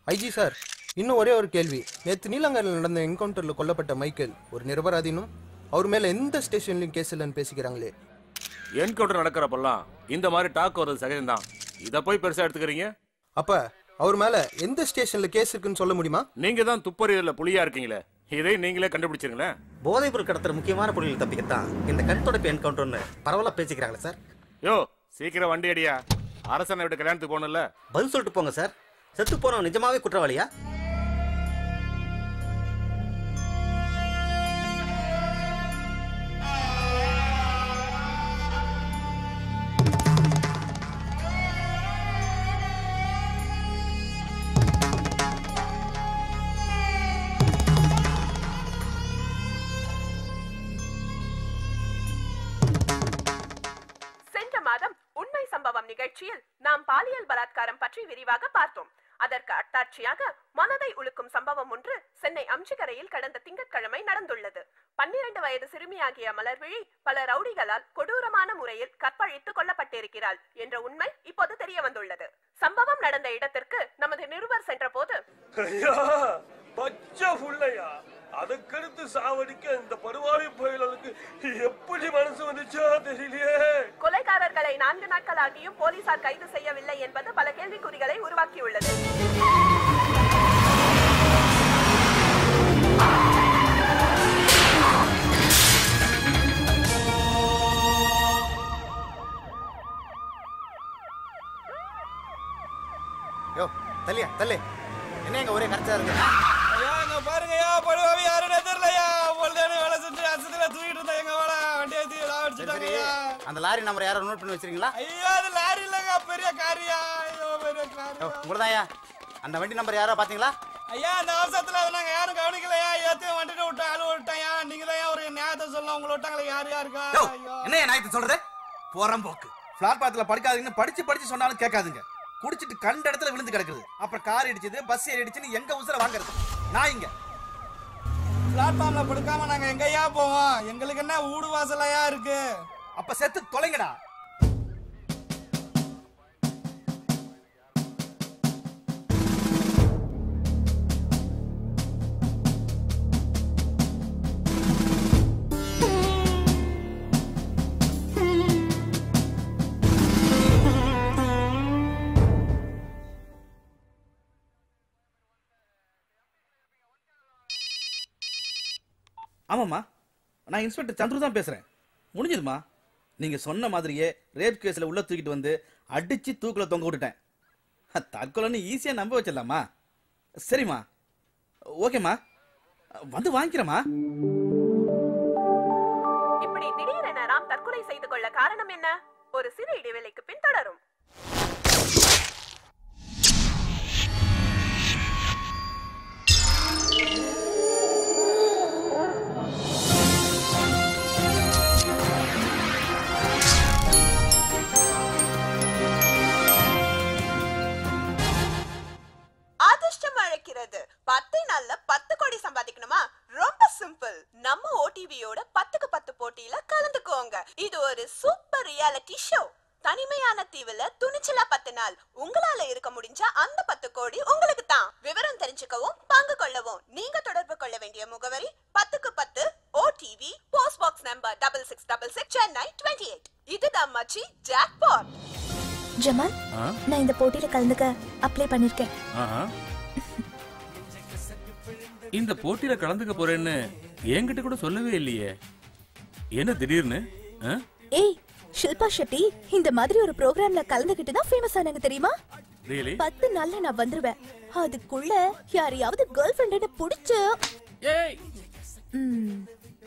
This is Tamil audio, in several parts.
ஐஜி சார் இன்னும் ஒரே ஒரு கேள்வி நேற்று நீலங்கரில் நடந்த என்கவுண்டர்ல கொல்லப்பட்ட மைக்கேல் ஒரு நிரபராதினும் அவர் மேல எந்த ஸ்டேஷன்லயும் கேஸ் இல்லைன்னு பேசிக்கிறாங்களே என்கவுண்டர் நடக்கிறப்பெல்லாம் இந்த மாதிரி டாக் வர்றது சகஜம்தான் இத போய் பெருசா எடுத்துக்கிறீங்க அப்ப அவர் மேல எந்த ஸ்டேஷன்ல கேஸ் இருக்குன்னு சொல்ல முடியுமா நீங்க தான் துப்பறியல புலியா இருக்கீங்களே இதை நீங்களே கண்டுபிடிச்சிருங்களேன் போதைப் பொருள் கடத்துற முக்கியமான பொருள்கள் தப்பிக்கத்தான் இந்த கண் தொடப்பு என்கவுண்டர்னு பரவலா பேசிக்கிறாங்களே சார் யோ சீக்கிரம் வண்டி அடியா அரசனை விட்டு கல்யாணத்துக்கு போகணும்ல பதில் சொல்லிட்டு போங்க சார் செத்து போனவன் நிஜமாவே குற்றவாளியா சென்ற மாதம் உண்மை சம்பவம் நிகழ்ச்சியில் நாம் பாலியல் பலாத்காரம் பற்றி விரிவாக பார்த்தோம் அதற்கு அட்டாட்சியாக மனதை உழுக்கும் சம்பவம் ஒன்று சென்னை அம்சிகரையில் கடந்த திங்கட்கிழமை நடந்துள்ளது பன்னிரண்டு வயது சிறுமியாகிய மலர்விழி பல ரவுடிகளால் கொடூரமான முறையில் கற்பழித்து கொல்லப்பட்டிருக்கிறாள் என்ற உண்மை இப்போது தெரிய வந்துள்ளது சம்பவம் நடந்த இடத்திற்கு நமது நிருபர் சென்றபோது ஐயா பச்சை புள்ளையா அதுக்கடுத்து சாவடிக்க இந்த பருவாவி புயலுக்கு எப்படி மனசு வந்துச்சோ தெரியலையே கொலைகாரர்களை நான்கு நாட்களாகியும் போலீசார் கைது செய்யவில்லை என்பது பல கேள்விக்குறிகளை உருவாக்கியுள்ளது யோ தள்ளியா தள்ளு என்ன எங்க ஒரே கரெக்டா இருக்கு ஐயா இங்க பாருங்கய்யா படுவாவி யாருன்னு தெரியலையா பொழுதானே வேலை செஞ்சு அசத்துல தூக்கிட்டு இருந்தா எங்க வாடா வண்டி ஏத்தி சரி அடிச்சுட்டாங்கய்யா அந்த லாரி நம்பர் யாரும் நோட் பண்ணி வச்சிருக்கீங்களா ஐயோ அது லாரி இல்லைங்க பெரிய காரியா ஐயோ பெரிய காரி யோ உங்களதாயா அந்த வண்டி நம்பர் யாரோ பாத்தீங்களா ஐயா அந்த அவசரத்துல அதை நாங்க யாரும் கவனிக்கலையா ஏத்தையும் வண்டிட்டு விட்டு ஆளு விட்டாயா நீங்க தான் ஒரு நியாயத்தை சொல்லலாம் உங்களை விட்டாங்களே யார் யாருக்கா யோ, ஐயோ என்ன நாயத்தை சொல்றது புறம்போக்கு பிளாட் பாத்துல படுக்காதீங்கன்னு படிச்சு படிச்சு சொன்னாலும் கேட்காதுங்க குடிச்சிட்டு கண்ட இடத்துல விழுந்து கிடக்குது அப்புறம் கார் இடிச்சது பஸ் ஏறி அடிச்சுன்னு எங்க உசுர வாங்குறது நான் இங்க பிளாட்ஃபார்ம்ல படுக்காம நாங்க எங்கய்யா போவோம் எங்களுக்கு என்ன ஊடு வாசலையா இருக்கு அப்ப செத்து தொலைங்கடா ஆமாம்மா நான் இன்ஸ்பெக்டர் சந்துரு தான் பேசுறேன் முடிஞ்சதுமா நீங்க சொன்ன மாதிரியே ரேப் கேஸ்ல உள்ள தூக்கிட்டு வந்து அடிச்சு தூக்குல தொங்க விட்டுட்டேன் அ, தற்கொலைன்னு ஈஸியா நம்ப வச்சிடலாமா சரிம்மா ஓகேம்மா வந்து வாங்கிக்கிறேம்மா இப்படி திடீரென ராம் தற்கொலை செய்து கொள்ள காரணம் என்ன ஒரு சிறு இடைவேளைக்கு பின் தொடரும் அதிர்ஷ்டம் அழைக்கிறது பத்து நாள்ல பத்து கோடி சம்பாதிக்கணுமா ரொம்ப சிம்பிள் நம்ம ஓடிவியோட பத்துக்கு பத்து போட்டியில கலந்துக்கோங்க இது ஒரு சூப்பர் ரியாலிட்டி ஷோ தனிமையான தீவுல துணிச்சலா பத்து நாள் உங்களால இருக்க முடிஞ்சா அந்த பத்து கோடி உங்களுக்கு தான் விவரம் தெரிஞ்சுக்கவும் பங்கு கொள்ளவும் நீங்க தொடர்பு கொள்ள வேண்டிய முகவரி பத்துக்கு பத்து OTV post box number double six double six Chennai twenty eight இதுதான் மச்சி ஜாக்பாட் ஜமால் நான் இந்த போட்டியில கலந்துக்க அப்ளை பண்ணிருக்கேன் ஆஹா. இந்த போட்டியில கலந்துக்க போறேன்னு என்கிட்ட கூட சொல்லவே இல்லையே என்ன திடீர்னு ஆ? ஏய் ஷில்பா ஷெட்டி இந்த மாதிரி ஒரு ப்ரோக்ராம்ல கலந்துக்கிட்டு தான் ஃபேமஸ் ஆனாங்க தெரியுமா Really? பத்து நாள்ல நான் வந்துருவேன் அதுக்குள்ள யாரையாவது கேர்ள் ஃப்ரெண்ட் புடிச்ச ஏய் ம்.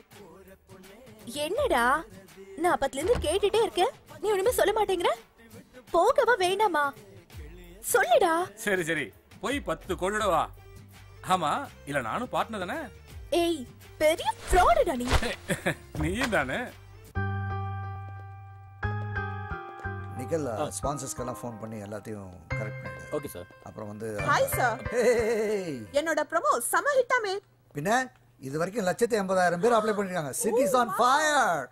என்னடா நான் அப்பத்துல இருந்து கேட்டுட்டே இருக்கேன் நீ ஒண்ணுமே சொல்ல மாட்டேங்கிற போகவா வேண்டாமா சொல்லுடா சரி சரி போய் பத்து கோடியோட வா ஆமா இல்ல நானும் பார்ட்னர் தானே ஏய் பெரிய ஃப்ராடுடா நீ நீயும் தானே நிக்கல் ஸ்பான்சர்ஸ்க்கெல்லாம் ஃபோன் பண்ணி எல்லாத்தையும் கரெக்ட் பண்ணிடு ஓகே சார் அப்புறம் வந்து ஹாய் சார் Hey! என்னோட ப்ரோமோ செம ஹிட்டாமே பின்ன இது வரைக்கும் லட்சத்தி எண்பதாயிரம் பேர் அப்ளை பண்ணிருக்காங்க சிட்டிஸ் ஆன் ஃபயர்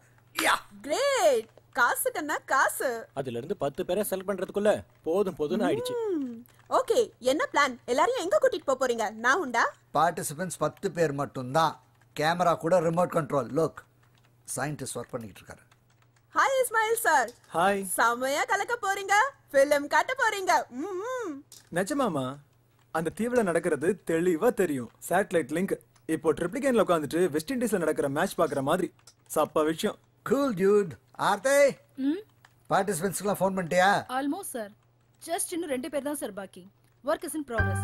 கிரேட் காசுக்குன்னா காசு அதுல இருந்து பத்து பேரை செலக்ட் பண்றதுக்குள்ள போதும் போதும்னு ஆயிடுச்சு ஓகே என்ன பிளான் எல்லாரையும் எங்க கூட்டிட்டு போப் போறீங்க நான் உண்டா பார்ட்டிசிபென்ட்ஸ் பத்து பேர் மட்டும்தான் கேமரா கூட remote control look scientist work பண்ணிக்கிட்டு இருக்காரு ஹாய் இஸ்மாயில் சார் ஹாய் செமையா கலக்க போறீங்க ஃபிலிம் காட்ட போறீங்க ம்ம். நிஜமாமா அந்த தீவுல நடக்கிறது தெளிவா தெரியும் சேட்டலைட் லிங்க் இப்போ ட்ரிப்ளிகேன்ல உட்காந்துட்டு வெஸ்ட் இண்டீஸ்ல நடக்கிற மேட்ச் பாக்குற மாதிரி சப்ப விஷயம் கூல் டியூட் ஆர்த்தே பார்ட்டிசிபென்ட்ஸ்க்குலாம் ஃபோன் பண்ணிட்டியா ஆல்மோஸ்ட் சார் ஜஸ்ட் இன்னும் ரெண்டு பேர் தான் சார் பாக்கி ஒர்க் இஸ் இன் ப்ராக்ரஸ்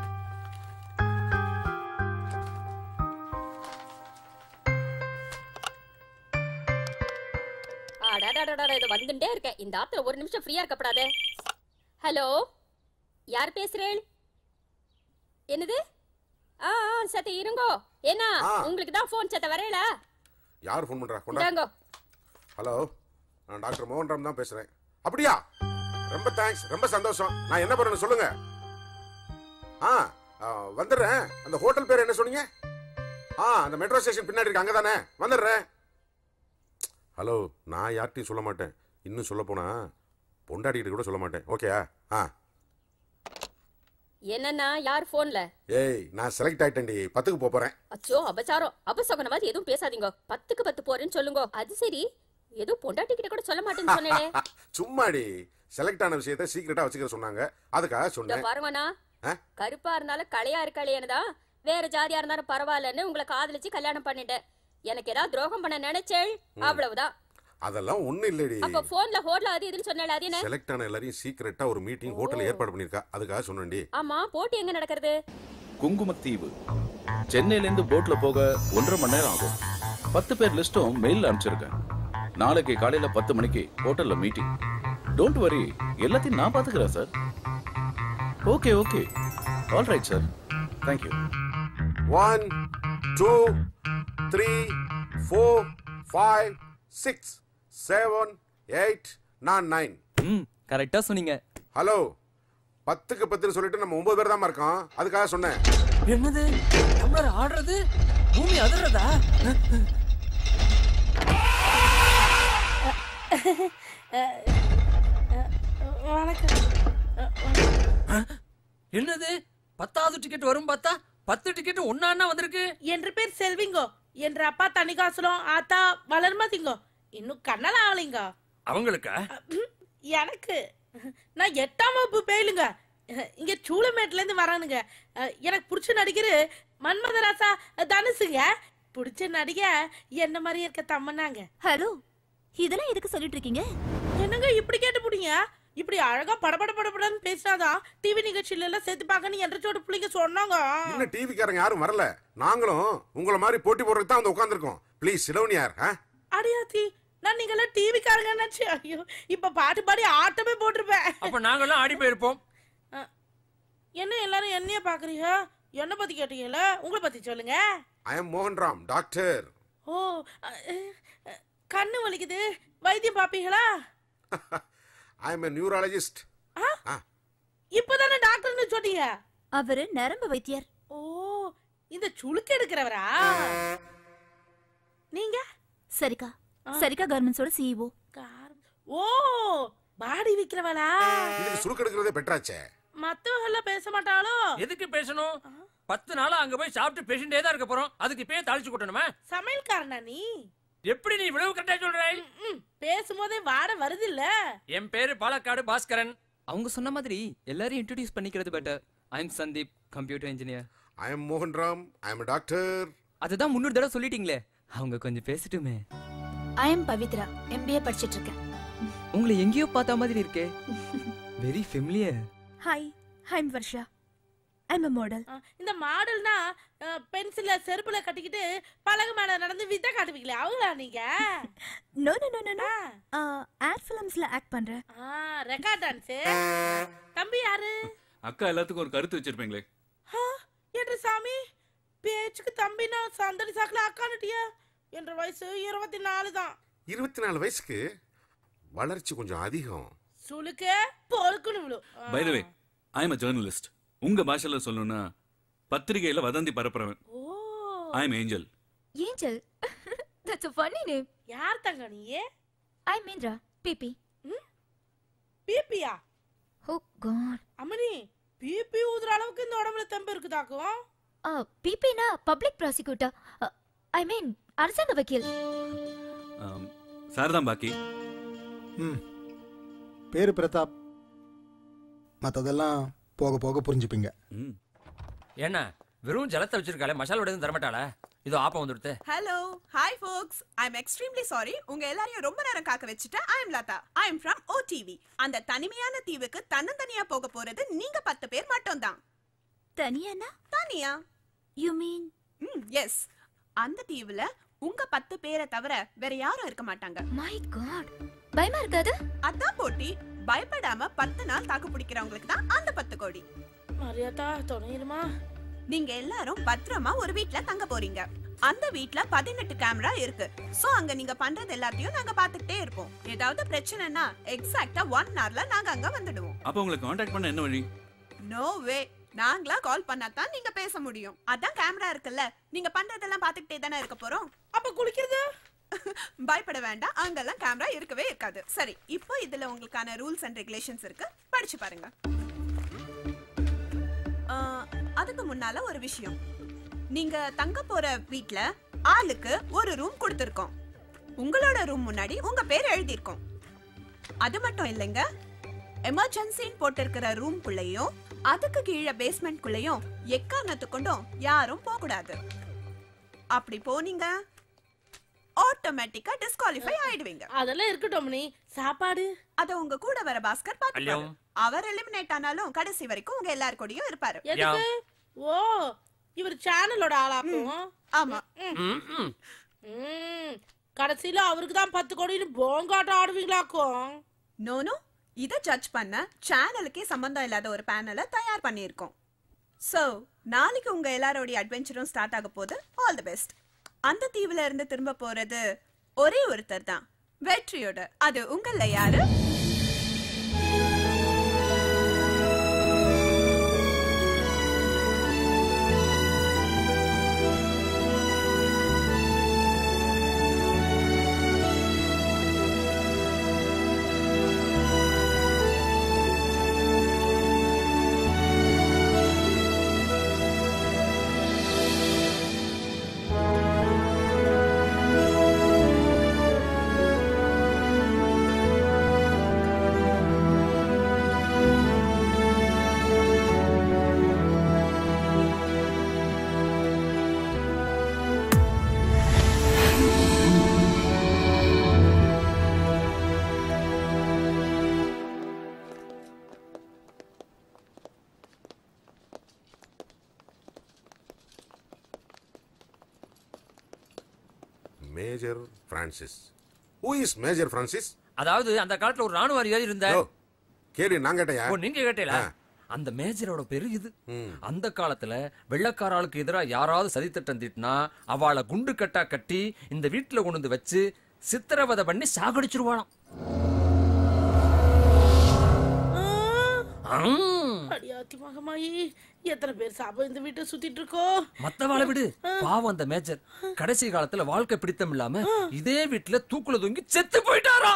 அடடடடட இது வந்துட்டே இருக்கேன் இந்த ஆத்துல ஒரு நிமிஷம் ஃப்ரீயா இருக்கப்படாதே ஹலோ யார் பேசுறேள் என்னது ஆ ஆ, சத்த இருங்கோ என்ன உங்களுக்கு தான் ஃபோன் சத்த வரேல யார் ஃபோன் பண்றா கொண்டா இந்தாங்கோ ஹலோ நான் டாக்டர் மோகன் ராம் தான் பேசுறேன் அப்படியா ரொம்ப தேங்க்ஸ் ரொம்ப சந்தோஷம் நான் என்ன பண்ணணும் சொல்லுங்க ஆ ஆ, வந்துடுறேன் அந்த ஹோட்டல் பேர் என்ன சொன்னீங்க ஆ அந்த மெட்ரோ ஸ்டேஷன் பின்னாடி இருக்கு அங்கே தானே வந்துடுறேன் ஹலோ நான் யார்கிட்டையும் சொல்ல மாட்டேன் இன்னும் சொல்ல போனா பொண்டாடிக்கிட்ட கூட சொல்ல மாட்டேன் ஓகேயா ஆ என்னன்னா யார் போன்ல ஏய் நான் செலக்ட் ஆயிட்டேன்டி பத்துக்கு போப் போறேன் அச்சோ அபச்சாரம் அபசகுனவாதி எதுவும் பேசாதீங்க பத்துக்கு பத்து போறேன்னு சொல்லுங்க அது சரி ஏதோ பொண்டாட்டி கிட்ட கூட சொல்ல மாட்டேன்னு சொன்னேனே சும்மாடி செலக்ட் ஆன விஷயத்த சீக்கிரட்டா வச்சுக்க சொன்னாங்க அதுக்காக இந்த சொன்னேன் பாருங்கண்ணா ஆ? கருப்பா இருந்தாலும் கலையா இருக்காளேன்னு தான் வேற ஜாதியா இருந்தாலும் பரவாயில்லன்னு உங்களை காதலிச்சு கல்யாணம் பண்ணிட்டேன் எனக்கு ஏதாவது துரோகம் பண்ண நினைச்சேள் அவ்வளவுதான் அதெல்லாம் ஒண்ணும் இல்லடி அப்ப போன்ல ஹோட்ல அது இதுன்னு சொன்னேன் அது என்ன செலக்ட் ஆன எல்லாரையும் சீக்கிரட்டா ஒரு மீட்டிங் ஹோட்டல்ல ஏற்பாடு பண்ணிருக்கா அதுக்காக சொன்னேன்டி ஆமா போட்டி எங்க நடக்கிறது குங்குமத்தீவு சென்னையிலேருந்து போட்ல போக ஒன்றரை மணி நேரம் ஆகும் பத்து பேர் லிஸ்ட்டும் மெயில்ல அனுப்பிச்சிருக்கேன் நாளைக்கு காலையில பத்து மணிக்கு ஹோட்டல்ல மீட்டிங் டோன்ட் வரி எல்லாத்தையும் நான் பாத்துக்கிறேன் sir okay okay all right sir thank you one two three four five six seven eight நான் நைன் ம் கரெக்டா சொன்னீங்க ஹலோ பத்துக்கு பத்துன்னு சொல்லிட்டு நம்ம ஒன்பது பேர் தான் இருக்கோம் அதுக்காக சொன்னேன் என்னது டம்ளர் ஆடுறது பூமி அதிர்றதா என்னது பத்தாவது டிக்கெட் வரும் பார்த்தா பத்து டிக்கெட் ஒன்னா வந்திருக்கு என்ற பேர் செல்விங்கோ என்ற அப்பா தனிகாசுலம் ஆத்தா வளர்மதிங்கோ இன்னும் கண்ணல ஆவலிங்க அவங்களுக்கா எனக்கு நான் எட்டாம் வகுப்பு பேயிலுங்க இங்க சூளமேட்ல இருந்து வரானுங்க அஹ், எனக்கு பிடிச்ச நடிகர் மன்மதராசா தனுசுங்க பிடிச்ச நடிக என்ன மாதிரி இருக்க தம்மனாங்க ஹலோ இதெல்லாம் எதுக்கு சொல்லிட்டு இருக்கீங்க என்னங்க இப்படி கேட்டு புடிங்க இப்படி அழகா படபட படபடன்னு பேசினாதான் டிவி நிகழ்ச்சியில எல்லாம் சேர்த்து பார்க்கணும் என்றச்சோட பிள்ளைங்க சொன்னாங்க இன்னும் டிவிக்காரங்க யாரும் வரல நாங்களும் உங்களை மாதிரி போட்டி போடுறதுக்கு தான் வந்து உட்காந்துருக்கோம் ப்ளீஸ் சிலோனியார் ஆ அடியாத்தி நான் நீங்களாம் டிவி காரங்க நினைச்சு ஐயோ இப்ப பாட்டு பாடி ஆட்டமே போட்டிருப்பேன் அப்ப நாங்கெல்லாம் ஆடி போயிருப்போம் என்ன எல்லாரும் என்னைய பாக்குறீங்க என்ன பத்தி கேட்டீங்கல்ல உங்களை பத்தி சொல்லுங்க ஐ எம் மோகன் ராம் டாக்டர் ஓ அஹ், அஹ், கண்ணு வலிக்குது வைத்தியம் பாப்பீங்களா ஐ எம் நியூராலஜிஸ்ட் இப்பதானே டாக்டர்னு சொன்னீங்க அவரு நரம்பு வைத்தியர் ஓ இந்த சுளுக்கு எடுக்கிறவரா நீங்க சரிக்கா சரிக்கா கார்மெண்ட்ஸோட சிஇஓ ஓ பாடி விக்கிறவளா இதுக்கு சுருக்கெடுக்கிறதே பெட்டராச்சே மத்தவங்க எல்லாம் பேச மாட்டாளோ எதுக்கு பேசணும் பத்து நாளா அங்க போய் சாப்பிட்டு பேசிட்டே தான் இருக்க போறோம் அதுக்கு இப்பயே தாளிச்சு கொட்டணுமா சமையல்காரனா நீ எப்படி நீ இவ்வளவு கரெக்டா சொல்ற ம், பேசும்போதே வாட வருது இல்ல என் பேரு பாலக்காடு பாஸ்கரன் அவங்க சொன்ன மாதிரி எல்லாரையும் இன்ட்ரோடியூஸ் பண்ணிக்கிறது better I am Sandeep computer engineer I am மோகன் ராம் ஐ எம் டாக்டர் அதுதான் முன்னூறு தடவை சொல்லிட்டீங்களே அவங்க கொஞ்சம் பேசட்டுமே ஐ எம் பவித்ரா எம்பிஏ படிச்சிட்டு இருக்கேன் உங்களை எங்கேயோ பார்த்த மாதிரி இருக்கே very familiar hi I am Varsha I am model இந்த மாடல்னா பென்சில செருப்புல கட்டிக்கிட்டு பலகை மேல நடந்து வித்த காட்டுவீங்களே அவங்களா நீங்க no no no no no ad ஃபிலிம்ஸ்ல ஆக்ட் பண்றேன் ரெக்கார்ட் டான்ஸ் தம்பி யாரு அக்கா எல்லாத்துக்கும் ஒரு கருத்து வச்சிருப்பீங்களே என்று சாமி பேச்சுக்கு தம்பினா சந்தடி சாக்குல அக்கானுட்டிய என்ற வயசு இருபத்தி நாலு தான் இருபத்தி நாலு வயசுக்கு வளர்ச்சி கொஞ்சம் அதிகம் சுளுக்கு பொறுக்குன்னு விழும் by the way I am a journalist உங்க பாஷையில சொல்லணும்னா பத்திரிகையில வதந்தி பரப்புறவன் I am angel angel that's a funny name யார் தங்க நீ ஐ மீன்ரா பிபி பிபியா ஓ காட் அம்மனி பிபி ஊதுற அளவுக்கு இந்த உடம்புல தெம்பு இருக்குதாக்கும் பிபினா பப்ளிக் ப்ராசிக்யூட்டர் ஐ மீன் அரசாங்க வக்கீல் சார் தான் பாக்கி ம் பேரு பிரதாப் மற்றதெல்லாம் போக போக புரிஞ்சுப்பீங்க என்ன வெறும் ஜலத்தை வச்சிருக்காளே மசாலோட எதுவும் தரமாட்டாளா இதோ ஆப்பம் வந்துடுத்து hello hi folks I am extremely sorry உங்க எல்லாரையும் ரொம்ப நேரம் காக்க வச்சுட்டேன் I am Latha I am from OTV அந்த தனிமையான தீவுக்கு தன்னந்தனியா போக போறது நீங்க பத்து பேர் மட்டும் தான் தனியானா தனியா யூ மீன் ம் எஸ் அந்த தீவுல உங்க பத்து பேரை தவிர வேற யாரும் இருக்க மாட்டாங்க மை காட் பயமா இருக்காது அதான் போட்டி பயப்படாம பத்து நாள் தாக்கு பிடிக்கிறவங்களுக்கு தான் அந்த பத்து கோடி மரியாதா துணையிருமா நீங்க எல்லாரும் பத்திரமா ஒரு வீட்ல தங்க போறீங்க அந்த வீட்ல பதினெட்டு கேமரா இருக்கு சோ அங்க நீங்க பண்றது எல்லாத்தையும் நாங்க பாத்துக்கிட்டே இருப்போம் ஏதாவது பிரச்சனைனா எக்ஸாக்ட்டா ஒன் ஹவர்ல நாங்க அங்க வந்துடுவோம் அப்போ உங்களை காண்டாக்ட் பண்ண என்ன வழி நோ வே நாங்களா கால் பண்ணா தான் நீங்க பேச முடியும் அதான் கேமரா இருக்குல்ல நீங்க பண்றதெல்லாம் பாத்துக்கிட்டே தானே இருக்க போறோம் அப்ப குளிக்கிறது பயப்பட வேண்டாம் அங்கெல்லாம் கேமரா இருக்கவே இருக்காது சரி இப்போ இதுல உங்களுக்கான ரூல்ஸ் அண்ட் ரெகுலேஷன்ஸ் இருக்கு படிச்சு பாருங்க ஆ, அதுக்கு முன்னால ஒரு விஷயம் நீங்க தங்க போற வீட்ல ஆளுக்கு ஒரு ரூம் கொடுத்துருக்கோம் உங்களோட ரூம் முன்னாடி உங்க பேர் எழுதியிருக்கோம் அது மட்டும் இல்லைங்க எமர்ஜென்சின்னு போட்டிருக்கிற ரூம்குள்ளேயும் அதுக்கு கீழே பேஸ்மெண்ட்குள்ளேயும் எக்காரணத்து கொண்டும் யாரும் போக கூடாது அப்படி போனீங்க ஆட்டோமேட்டிக்கா டிஸ்குவாலிஃபை ஆயிடுவீங்க அதெல்லாம் இருக்கட்டும் நீ சாப்பாடு அத உங்க கூட வர பாஸ்கர் பாத்துப்பாரு ஐயோ. அவர் எலிமினேட் ஆனாலும் கடைசி வரைக்கும் உங்க எல்லார் கூடயும் இருப்பாரு எதுக்கு ஓ இவர் சேனலோட ஆளாக்கும் ஆமா ம். ம். கடைசியில அவருக்கு தான் பத்து கோடின்னு போங்காட்டம் ஆடுவீங்களாக்கும் நோனோ இத ஜட்ஜ் பண்ண சேனலுக்கே சம்பந்தம் இல்லாத ஒரு பேனலை தயார் பண்ணியிருக்கோம் சோ நாளைக்கு உங்க எல்லாரோட அட்வென்ச்சரும் ஸ்டார்ட் ஆக போகுது ஆல் தி பெஸ்ட் அந்த தீவுல இருந்து திரும்ப போறது ஒரே ஒருத்தர் தான் வெற்றியோட அது உங்கள யாரு major Francis who is major Francis அதாவது அந்த காலத்துல ஒரு ராணுவ அதிகாரி இருந்த ஓ, கேள்வி நான் கேட்டையா ஓ நீங்க கேட்டீங்களா அந்த மேஜரோட பேரு இது அந்த காலத்துல வெள்ளக்கார ஆளுக்கு எதிரா யாராவது சதித்திட்டம் தீட்டினா அவளை குண்டு கட்டா கட்டி இந்த வீட்டுல கொண்டு வந்து வச்சு சித்திரவதை பண்ணி சாகடிச்சிருவாளாம் ஆம். அடியாத்தி மகமாயி எத்தனை பேர் சாபம் இந்த வீட்டை சுத்திட்டு இருக்கோ மத்தவாளை விடு பாவம் அந்த மேஜர் கடைசி காலத்துல வாழ்க்கை பிடித்தம் இல்லாம இதே வீட்டுல தூக்குல தொங்கி செத்து போயிட்டாராம்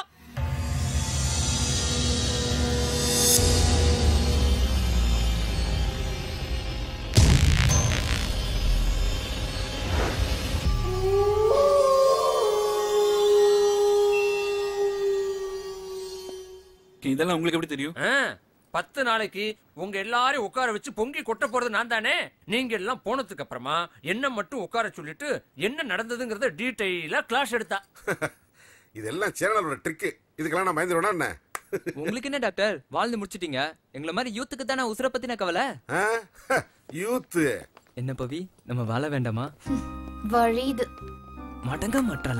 இதெல்லாம் உங்களுக்கு எப்படி தெரியும் ஆ, பத்து நாளைக்கு உங்க எல்லாரையும் உட்கார வச்சு பொங்கி கொட்ட போறது நான் தானே நீங்க எல்லாம் போனதுக்கு அப்புறமா என்ன மட்டும் உட்கார சொல்லிட்டு என்ன நடந்ததுங்கறத டீடைலா கிளாஸ் எடுத்தா இதெல்லாம் சேனலோட ட்ரிக்கு இதுக்கெல்லாம் நான் பயந்துருவேனா என்ன உங்களுக்கு என்ன டாக்டர் வாழ்ந்து முடிச்சிட்டீங்க எங்களை மாதிரி யூத்துக்கு தானே உசுர பத்தின கவலை யூத்து என்ன பவி நம்ம வாழ வேண்டாமா வழிது மடங்க மாட்டால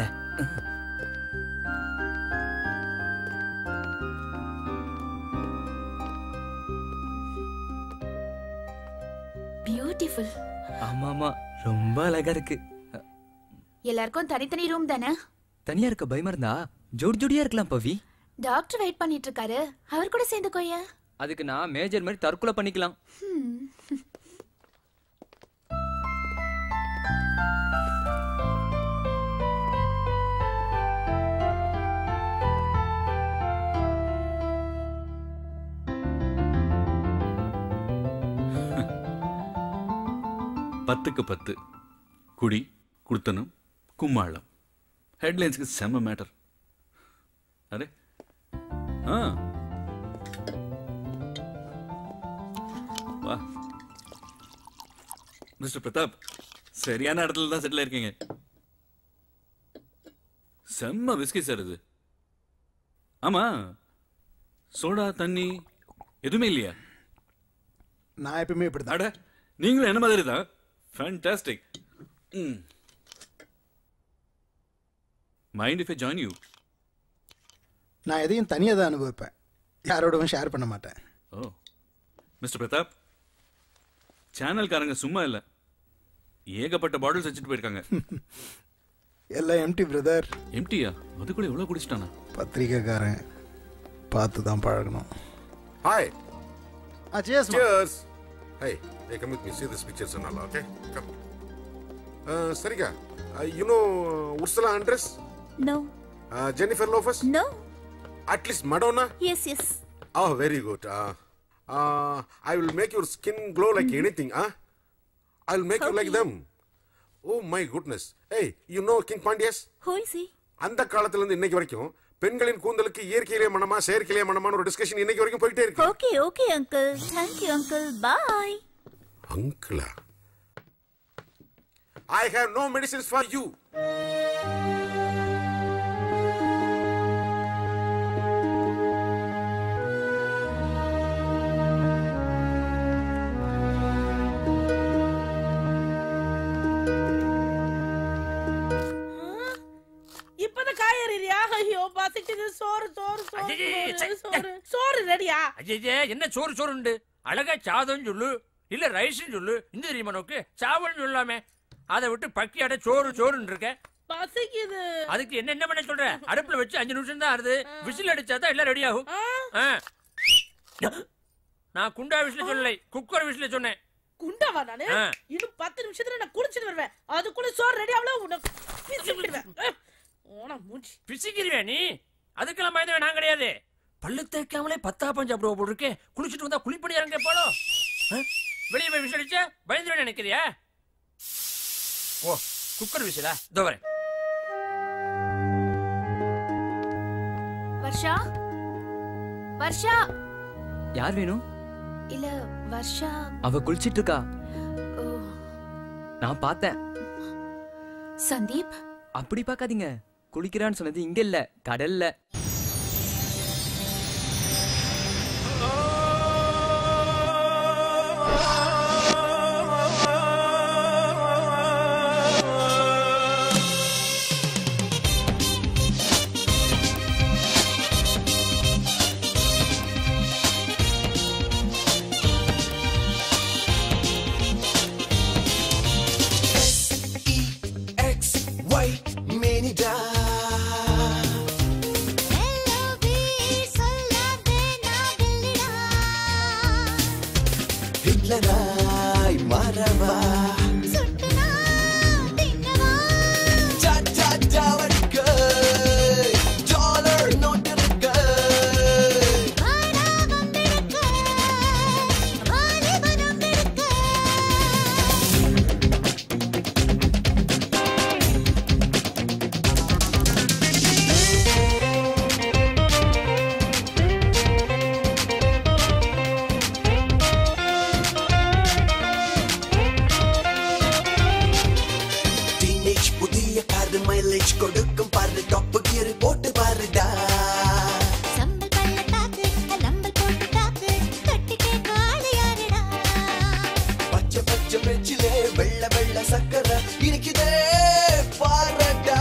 பியூட்டிஃபுல் ஆமா ஆமா ரொம்ப அழகா இருக்கு எல்லாருக்கும் தனித்தனி ரூம் தானே தனியா இருக்க பயமா இருந்தா ஜோடி ஜோடியா இருக்கலாம் பவி டாக்டர் வெயிட் பண்ணிட்டு இருக்காரு அவர் கூட சேர்ந்துக்கோயா அதுக்கு நான் மேஜர் மாதிரி தற்கொலை பண்ணிக்கலாம் பத்துக்கு பத்து குடி குடுத்தனம் கும்மாளம் ஹெட்லைன்ஸ்க்கு செம்ம மேட்டர் அரே ஆ வா மிஸ்டர் பிரதாப் சரியான இடத்துல தான் செட்டில் இருக்கீங்க செம்ம விஸ்கி சார் இது ஆமா சோடா தண்ணி எதுவுமே இல்லையா நான் எப்பவுமே இப்படி அட நீங்களும் என்ன மாதிரி தான் fantastic mind if I join you நான் எதையும் தனியாக தான் அனுபவிப்பேன் யாரோடவும் ஷேர் பண்ண மாட்டேன் ஓ மிஸ்டர் பிரதாப் சேனல்காரங்க சும்மா இல்லை ஏகப்பட்ட பாட்டில்ஸ் வச்சுட்டு போயிருக்காங்க எல்லாம் எம்டி பிரதர் எம்டியா அது கூட எவ்வளோ குடிச்சிட்டானா பத்திரிக்கைக்காரன் பார்த்து தான் பழகணும் hi Ah, cheers, man. Cheers. Hey, hey, come with me. See this pictures and all, okay? Come. Uh, Sarika, uh, you know uh, Ursula Andress? No. Uh, Jennifer Lopez? No. At least Madonna? Yes, yes. Oh, very good. Uh, uh, I will make your skin glow like anything, huh? I will make you like Okay. them. Oh my goodness. Hey, you know King Pandias? Who is he? அந்த காலத்துல இருந்து இன்னைக்கு வரைக்கும் பெண்களின் கூந்தலுக்கு இயற்கையிலே மனமா செயற்கையிலே மனமான ஒரு டிஸ்கஷன் இன்னைக்கு வரைக்கும் போயிட்டே இருக்கு Okay, okay, uncle. Thank you, uncle. Bye. அங்கிளா I have no medicines for you இப்பதான் காயறியா ஐயோ பசிக்குது சோறு சோறு சோறு ஐயையே, சோறு, சை, சோறு சோறு ரெடியா ஐயே என்ன சோறு சோறுண்டு அழகா சாதம் சொல்லு இல்ல ரைஸ்னு சொல்லு இந்த தெரியுமா நோக்கு சாவல்னு சொல்லாமே அதை விட்டு பக்கி அடை சோறு சோறுன்னு இருக்க பசிக்குது அதுக்கு என்ன என்ன பண்ண சொல்ற அடுப்புல வச்சு அஞ்சு நிமிஷம் தான் ஆறுது விசில் அடிச்சா தான் எல்லாம் ரெடி ஆகும் ஆ. நான் குண்டா விசில சொல்லலை குக்கர் விசில சொன்னேன் குண்டாவா நானு ஆ. இன்னும் பத்து நிமிஷத்துல நான் குளிச்சிட்டு வருவேன் அதுக்குள்ள சோறு ரெடி ஆகல உனக்கு பிசிக்கிடுவேன் அஹ், ஓனா மூஞ்சி பிசிக்கிறியா நீ அதுக்கெல்லாம் பயந்தவன் நான் கிடையாது பல்லு தேய்க்காமலே பத்தா பஞ்சு அப்படி போட்டு இருக்கேன் குளிச்சுட்டு வந்தா குளிப்படி இறங்க போலோ வெளியே போய் விசில் அடிச்சா பயந்துருவேன் நினைக்கிறியா ஓ குக்கர் விசிலா இதோ வரேன் வர்ஷா வர்ஷா யார் வேணும் இல்ல வர்ஷா அவ குளிச்சிட்டு இருக்கா நான் பார்த்தேன் சந்தீப் அப்படி பார்க்காதீங்க குளிக்கிறான்னு சொன்னது இங்க இல்ல கடல்ல X, Y, Manida. ஹிட்லராய் மாறவா சாச்சாச்சாவடிக்க டாலர் நோட்டு இருக்க டீனேஜ் புதிய கார் மைலேஜ் கொடுக்கும் பாரு டாப் கியர் போட்டு பாருடா பச்சை பச்சை மெச்சிலே வெள்ள வெள்ள சக்கரை இனிக்குதே பாருடா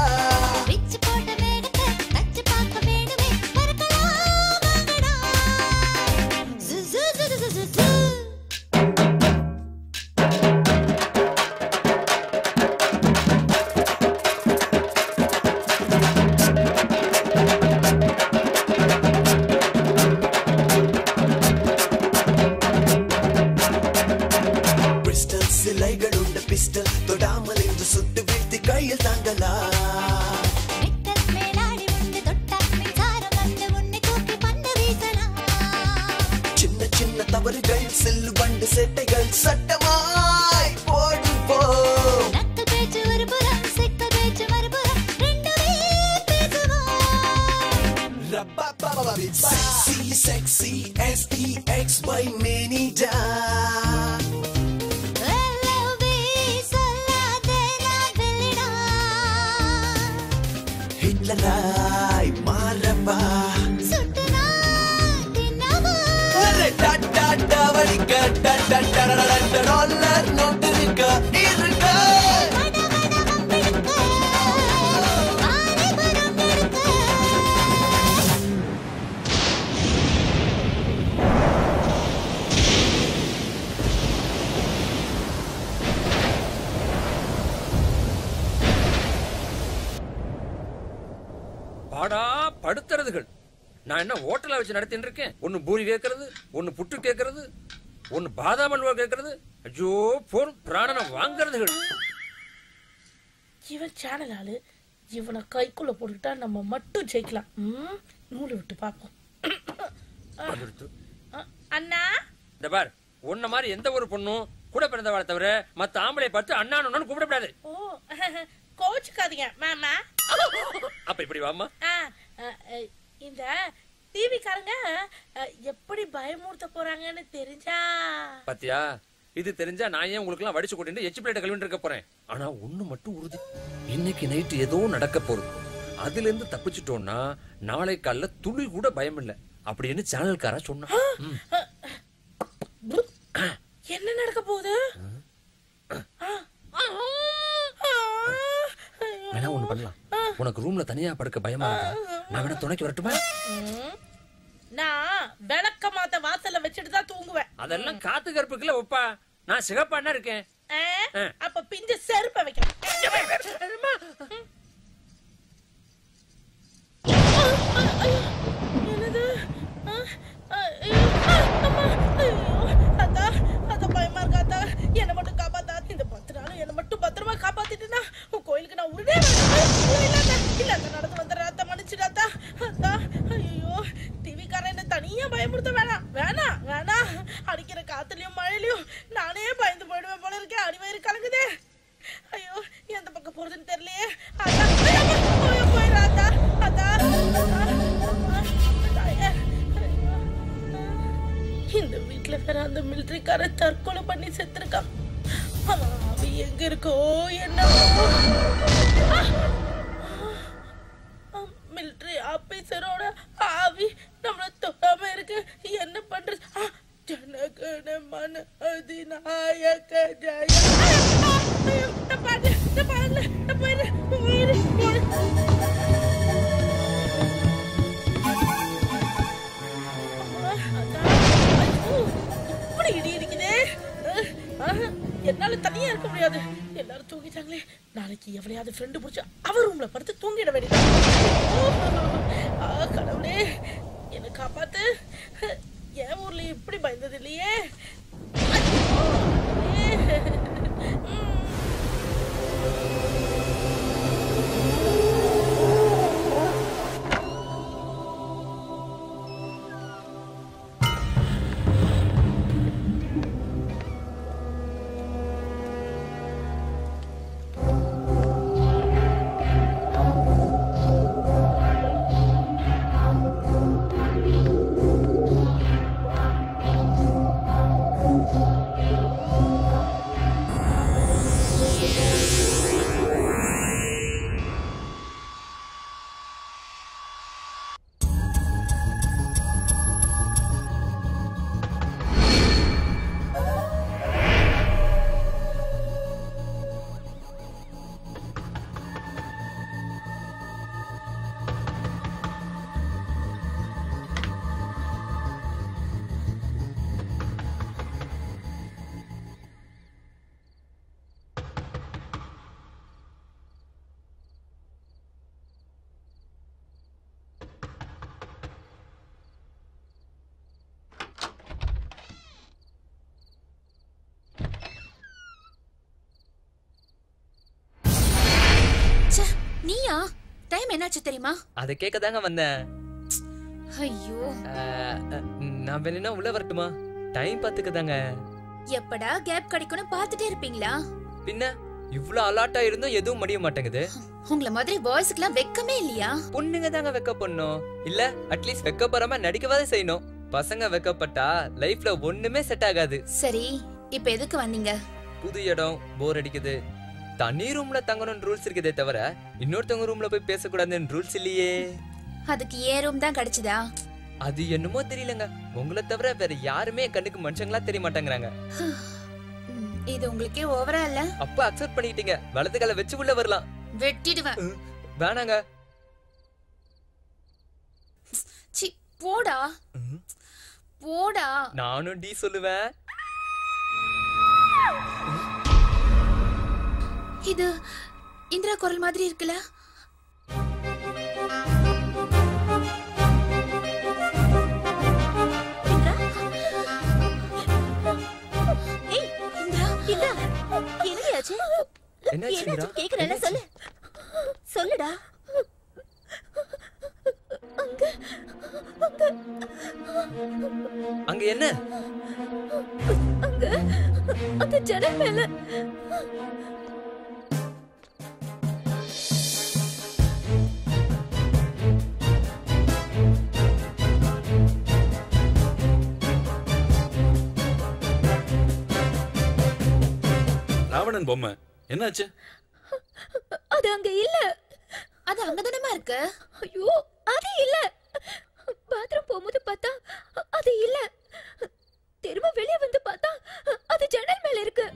பிரிஸ்டல் சிலைகள் உண்ட பிஸ்டல் தொடாமல் என்று சுட்டு வீழ்த்தி கையில் தாங்கலா சின்ன சின்ன தவறுகள் செல்லு பண்டு சேட்டைகள் சட்டமாய் போடுவோம் Sexy, sexy, S-E-X-Y many da. ஹிட்லராய் மாறப்பா வலிக்க டாலர் நோட்டு இருக்க இருக்க பாடா படுத்துறதுகள் நான் என்ன ஹோட்டலா வச்சு நடத்திட்டு இருக்கேன் ஒன்னு பூரி கேட்கறது ஒன்னு புட்டு கேட்கறது ஒன்னு பாதாம் அல்வா கேட்கறது ஐயோ போன் பிராணனை வாங்குறதுகள் இவன் சேனல் ஆளு இவனை கைக்குள்ள போட்டுக்கிட்டா நம்ம மட்டும் ஜெயிக்கலாம் ம், நூலை விட்டு பார்ப்போம் வந்துடுத்து. அ- அண்ணா இந்த பார் உன்ன மாதிரி எந்த ஒரு பொண்ணும் கூட பிறந்தவளை தவிர மத்த ஆம்பளை பார்த்து அண்ணான்னு கூப்பிடக்கூடாது ஓ கோச்சுக்காதீங்க மாமா அப்ப இப்படி வாமா ஆ, அ, அ, இந்த டிவிக்காரங்க எப்படி பயமுறுத்த போறாங்கன்னு தெரிஞ்சா பாத்தியா இது தெரிஞ்சா நான் ஏன் உங்களுக்கு எல்லாம் வடிச்சு கொண்டு எச்சு பிளேட்ட கழுவிட்டு இருக்க போறேன் ஆனா ஒண்ணு மட்டும் உறுதி இன்னைக்கு நைட்டு ஏதோ நடக்க போகுது அதுல இருந்து தப்பிச்சிட்டோம்னா நாளை காலைல துளி கூட பயம் இல்ல அப்படின்னு சேனல்காரா சொன்னா ம். என்ன நடக்க போகுது வேணா ஒண்ணு பண்ணலாம் உனக்கு ரூம்ல தனியா படுக்க பயமா இருக்கா நான் வேணா துணைக்கு வரட்டுமா ம், நான் விளக்க மாத்த வாசல்ல வச்சுட்டு தான் தூங்குவேன் அதெல்லாம் காத்து கருப்புக்குள்ள ஒப்பா நான் சிகப்பாண்ணா இருக்கேன் ஆ, ஆ. அப்ப பிஞ்ச செருப்ப வைக்கிறேன் என்னது ஆ, ஆ, ஐயோ, ஆ, அம்மா, ஐயோ, அத்தா, அத்தா, பயமா இருக்கா, அத்தா? என்னை மட்டும் காப்பாத்தா இந்த பத்து நாள் என்னை மட்டும் பத்திரமா காப்பாத்திட்டுனா உன் கோயிலுக்கு நான் உடனே இல்ல இல்ல அத்தா, நடந்து வந்துடுறேன் அத்தா மன்னிச்சிடு அத்தா அத்தா ஐயோ டிவிக்காரன் என்ன தனியா பயமுறுத்த வேணாம் வேணாம் வேணாம் அடிக்கிற காத்துலயும் மழையிலயும் நானே பயந்து போயிடுவேன் போல இருக்கேன் அடிவயிறு கலங்குதே ஐயோ எந்த பக்கம் போறதுன்னு தெரியலையே அத்தா ஐயோ, அம்மா, ஐயோ, போயிடுறா அத்தா அத்தா அத்தா, அம்மா, தாயே. இந்த வீட்ல வேற அந்த மிலிட்டரிக்காரன் தற்கொலை பண்ணி செத்துருக்கான் அவன் அவன் எங்க இருக்கோ என்னவோ மிலிட்டரி ஆபீசரோட ஆவி நம்மள தொடாம இருக்கு என்ன பண்றது ஆ, ஜனகண மன அதிநாயக ஜய ஆ, ஐயோ, நான் பாடல நான் பாடல நான் போயிடுறேன் போயிடுறேன் போயிடுறேன் இப்படி இடி இடிக்குதே அஹ், ஆஹா, என்னால தனியா இருக்க முடியாது எல்லாரும் தூங்கிட்டாங்களே நாளைக்கு எவளையாவது ஃப்ரெண்டு பிடிச்சா அவ ரூம்ல படுத்து தூங்கிட வேண்டியது கடவுளே என்ன காப்பாத்து என் ஊர்ல இப்படி பயந்தது இல்லையே ஐயோ, உம். நீயா டைம் என்னாச்சு தெரியுமா அதை கேட்க தாங்க வந்தேன் ஐயோ அஹ், அஹ், நான் வேணும்னா உள்ள வரட்டுமா டைம் பார்த்துக்க தாங்க எப்படா கேப் கிடைக்கும்னு பார்த்துட்டே இருப்பீங்களா பின்ன இவ்ளோ அலாட்டா இருந்தும் எதுவும் முடிய மாட்டேங்குது உங்கள மாதிரி பாய்ஸ்க்குலாம் வெக்கமே இல்லையா பொண்ணுங்க தாங்க வெக்க பண்ணும் இல்ல அட்லீஸ்ட் வெக்கப்படாம நடிக்கவாது செய்யணும் பசங்க வெக்கப்பட்டா லைஃப்ல ஒண்ணுமே செட் ஆகாது சரி இப்ப எதுக்கு வந்தீங்க புது இடம் போர் அடிக்குது தனி ரூம்ல தங்கணும்னு ரூல்ஸ் இருக்குதே தவிர இன்னொருத்தவங்க ரூம்ல போய் பேசக்கூடாதுன்னு ரூல்ஸ் இல்லையே அதுக்கு ஏன் ரூம் தான் கிடைச்சதா அது என்னமோ தெரியலங்க உங்களை தவிர வேற யாருமே என் கண்ணுக்கு மனுஷங்களா தெரிய மாட்டேங்கிறாங்க ம், இது உங்களுக்கே ஓவரா இல்ல அப்ப அக்செப்ட் பண்ணிட்டீங்க வலது கால வச்சு உள்ள வரலாம் வெட்டிடுவேன் வேணாங்க சி போடா போடா நானும் டி சொல்லுவேன் இது இந்திரா குரல் மாதிரி இருக்குல்ல ஏய் இந்திரா இந்திரா என்னடியாச்சு என்னாச்சு இந்திரா? என்னாச்சு கேக்குறேன்ல சொல்லு சொல்லுடா அங்க அங்க அங்க என்ன அங்க அந்த ஜன்னல் மேல ராவணன் பொம்மை என்னாச்சு அது அங்க இல்ல அது அங்கதானமா இருக்கு ஐயோ அது இல்ல பாத்ரூம் போகும்போது பார்த்தா அது இல்ல திரும்ப வெளிய வந்து பார்த்தா அது ஜன்னல் மேல இருக்கு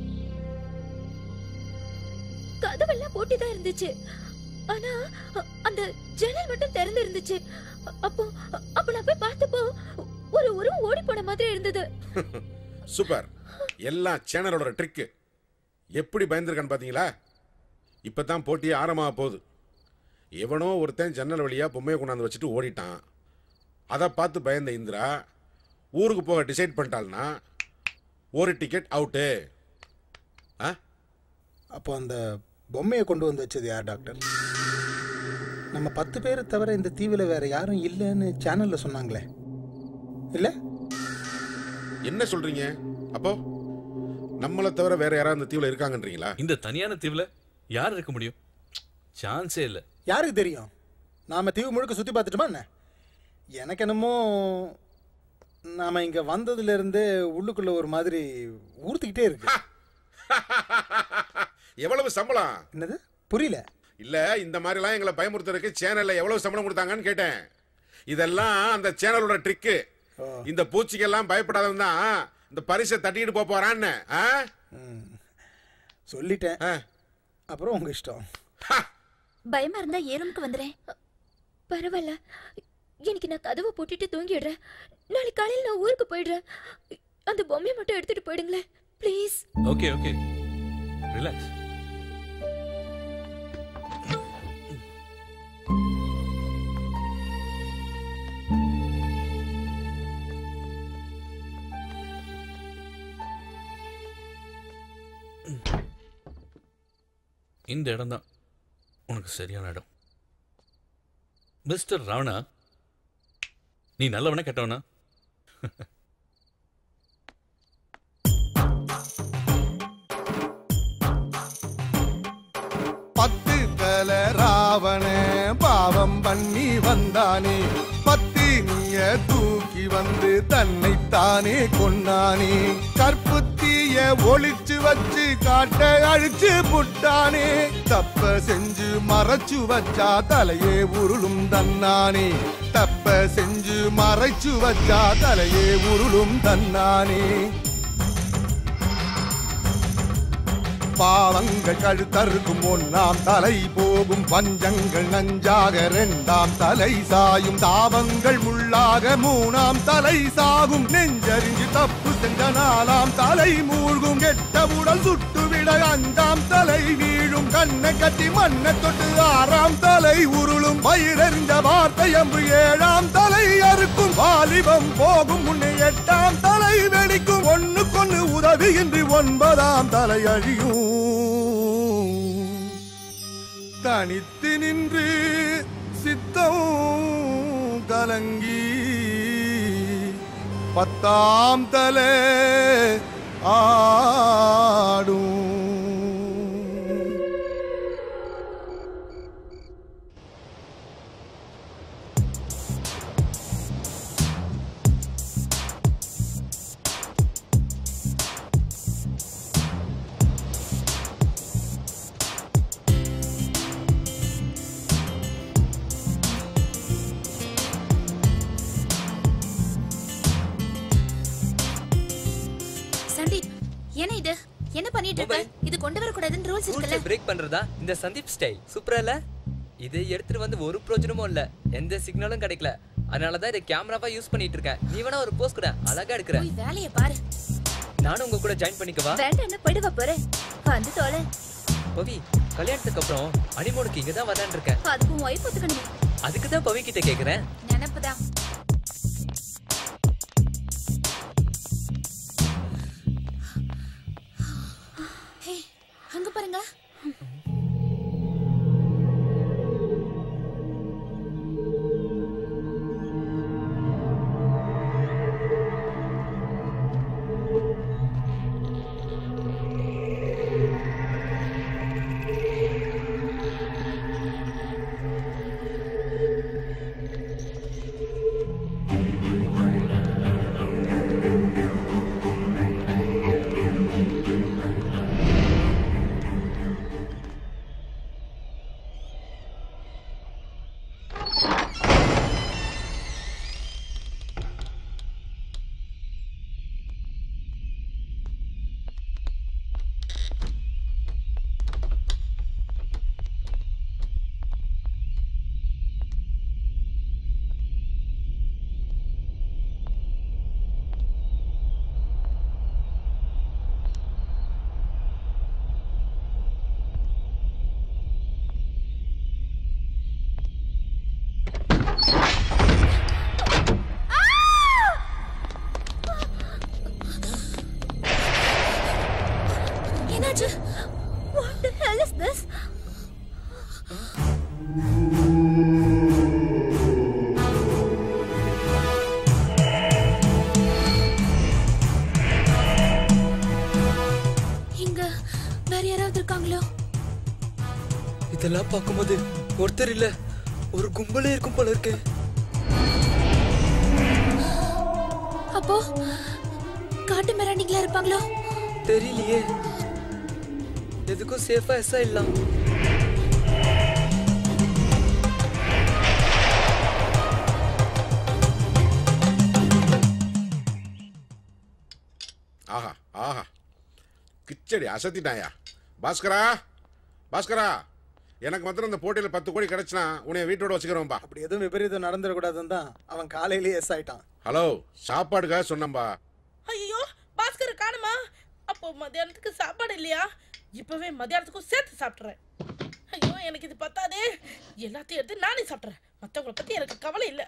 கதவெல்லாம் பூட்டிதான் இருந்துச்சு ஆனா அந்த ஜன்னல் மட்டும் திறந்து இருந்துச்சு அப்போ அப்ப நான் போய் பார்த்தப்போ ஒரு உருவம் ஓடி போன மாதிரி இருந்தது சூப்பர் எல்லாம் சேனலோட ட்ரிக்கு எப்படி பயந்துருக்கான்னு பார்த்தீங்களா இப்போ தான் போட்டி ஆரம்பமாக போகுது எவனோ ஒருத்தன் ஜன்னல் வழியாக பொம்மையை கொண்டாந்து வச்சுட்டு ஓடிட்டான் அதை பார்த்து பயந்த இந்திரா ஊருக்கு போக டிசைட் பண்ணிட்டாள்னா ஒரு டிக்கெட் அவுட்டு ஆ அப்போ அந்த பொம்மையை கொண்டு வந்து வச்சது யார் டாக்டர் நம்ம பத்து பேரை தவிர இந்த தீவில் வேற யாரும் இல்லைன்னு சேனல்ல சொன்னாங்களே இல்ல என்ன சொல்றீங்க அப்போ நம்மளை தவிர வேற யாராவது இந்த தீவில் இருக்காங்கன்றீங்களா இந்த தனியான தீவுல யார் இருக்க முடியும் சான்ஸே இல்ல யாருக்கு தெரியும் நாம தீவு முழுக்க சுத்தி பார்த்துட்டோமா என்ன எனக்கு என்னமோ நாம இங்க வந்ததுல இருந்தே உள்ளுக்குள்ள ஒரு மாதிரி ஊர்த்திக்கிட்டே இருக்கு எவ்வளவு சம்பளம் என்னது புரியல இல்ல இந்த மாதிரிலாம் எங்களை பயமுறுத்துறதுக்கு சேனல்ல எவ்வளவு சம்பளம் கொடுத்தாங்கன்னு கேட்டேன் இதெல்லாம் அந்த சேனலோட ட்ரிக்கு இந்த பூச்சிக்கெல்லாம் பயப்படாதவன் தான் இந்த பரிசை தட்டிட்டு போப் போறான்னு ஆ? சொல்லிட்டேன் அப்புறம் உங்க இஷ்டம் பயமா இருந்தா ஏறுமுக்கு வந்துறேன் பரவாயில்ல இன்னைக்கு நான் கதவை போட்டுட்டு தூங்கிடுறேன் நாளைக்கு காலையில நான் ஊருக்கு போயிடுறேன் அந்த பொம்மையை மட்டும் எடுத்துட்டு போயிடுங்களேன் ப்ளீஸ் ஓகே ஓகே ரிலாக்ஸ் இந்த இடம் தான் உனக்கு சரியான இடம் மிஸ்டர் ராவணா நீ நல்லவனா கெட்டவனா பத்து தல ராவண பாவம் பண்ணி வந்தானே பத்தினிய தூக்கி வந்து தன்னைத்தானே கொன்னானே கற்புத்திய ஒளிச்சு வச்சு காட்ட அழிச்சு புட்டானே தப்ப செஞ்சு மறைச்சு வச்சா தலையே உருளும் தன்னானே தப்ப செஞ்சு மறைச்சு வச்சா தலையே உருளும் தன்னானே பாவங்கள் கழுத்தறுக்கும் ஒன்னாம் தலை போகும் பஞ்சங்கள் நஞ்சாக இரண்டாம் தலை சாயும் தாவங்கள் முள்ளாக மூணாம் தலை சாகும் நெஞ்சறிஞ்சு தப்பு சென்ற நாலாம் தலை மூழ்கும் கெட்ட உடல் சுட்டுவிட அஞ்சாம் தலை வீழும் கண்ணை கட்டி மண்ணை தொட்டு ஆறாம் தலை உருளும் வயிறறிஞ்ச வார்த்தை அம்பு ஏழாம் தலை அறுக்கும் வாலிபம் போகும் முன்னே எட்டாம் தலை வெடிக்கும் ஒண்ணுக்கொன்னு உதவியின்றி ஒன்பதாம் தலை அழியும் தனித்து நின்று சித்தம் கலங்கி பத்தாம் தலை ஆடும் டாக்டர் இது கொண்டு வரக்கூடாதுன்னு ரூல்ஸ் இருக்குல்ல ரூல்ஸ் பிரேக் பண்றதா இந்த சந்தீப் ஸ்டைல் சூப்பரா இல்ல இதை எடுத்துட்டு வந்து ஒரு பிரயோஜனமும் இல்ல எந்த சிக்னலும் கிடைக்கல அதனால தான் இதை கேமராவா யூஸ் பண்ணிட்டு இருக்கேன் நீ வேணா ஒரு போஸ் கூட அழகா எடுக்கிறேன் போய் வேலைய பாரு நானும் உங்க கூட ஜாயின் பண்ணிக்கவா வேண்டாம் என்ன போயிடுவா போறேன் வந்து தோலை பவி கல்யாணத்துக்கு அப்புறம் அனிமோனுக்கு இங்க தான் வரலான்னு இருக்கேன் அதுக்கு உன் ஒய்ஃப் ஒத்துக்கணுமே அதுக்கு தான் பவி கிட்ட கேக்குறேன் நினப்புதான் ஹே அங்க பாருங்க என்னாச்சு What the hell is this? இங்க வேற யாராவது இருக்காங்களோ இதெல்லாம் பார்க்கும்போது ஒருத்தர் இல்ல ஒரு கும்பலே இருக்கும் போல இருக்கு அப்போ காட்டு மிராண்டிங்களா இருப்பாங்களோ தெரியலையே எதுக்கும் சேஃபா எஸ்ஸா இல்லாம் ஆஹா ஆஹா கிச்சடி அசத்திட்டாயா பாஸ்கரா பாஸ்கரா எனக்கு மாத்திரம் இந்த போட்டியில் பத்து கோடி கிடைச்சுனா உன்னை வீட்டோட வச்சுக்கிறோம்பா அப்படி எதுவும் விபரீதம் நடந்துடக்கூடாதுன்னு தான் அவன் காலையிலேயே எஸ் ஆயிட்டான் ஹலோ சாப்பாடுக்காக சொன்னம்பா ஐயோ பாஸ்கர் காணுமா அப்போ மத்தியானத்துக்கு சாப்பாடு இல்லையா இப்பவே மத்தியானத்துக்கும் சேர்த்து சாப்பிட்றேன் ஐயோ எனக்கு இது பத்தாதே எல்லாத்தையும் எடுத்து நானே சாப்பிட்றேன் மற்றவங்கள பத்தி எனக்கு கவலை இல்லை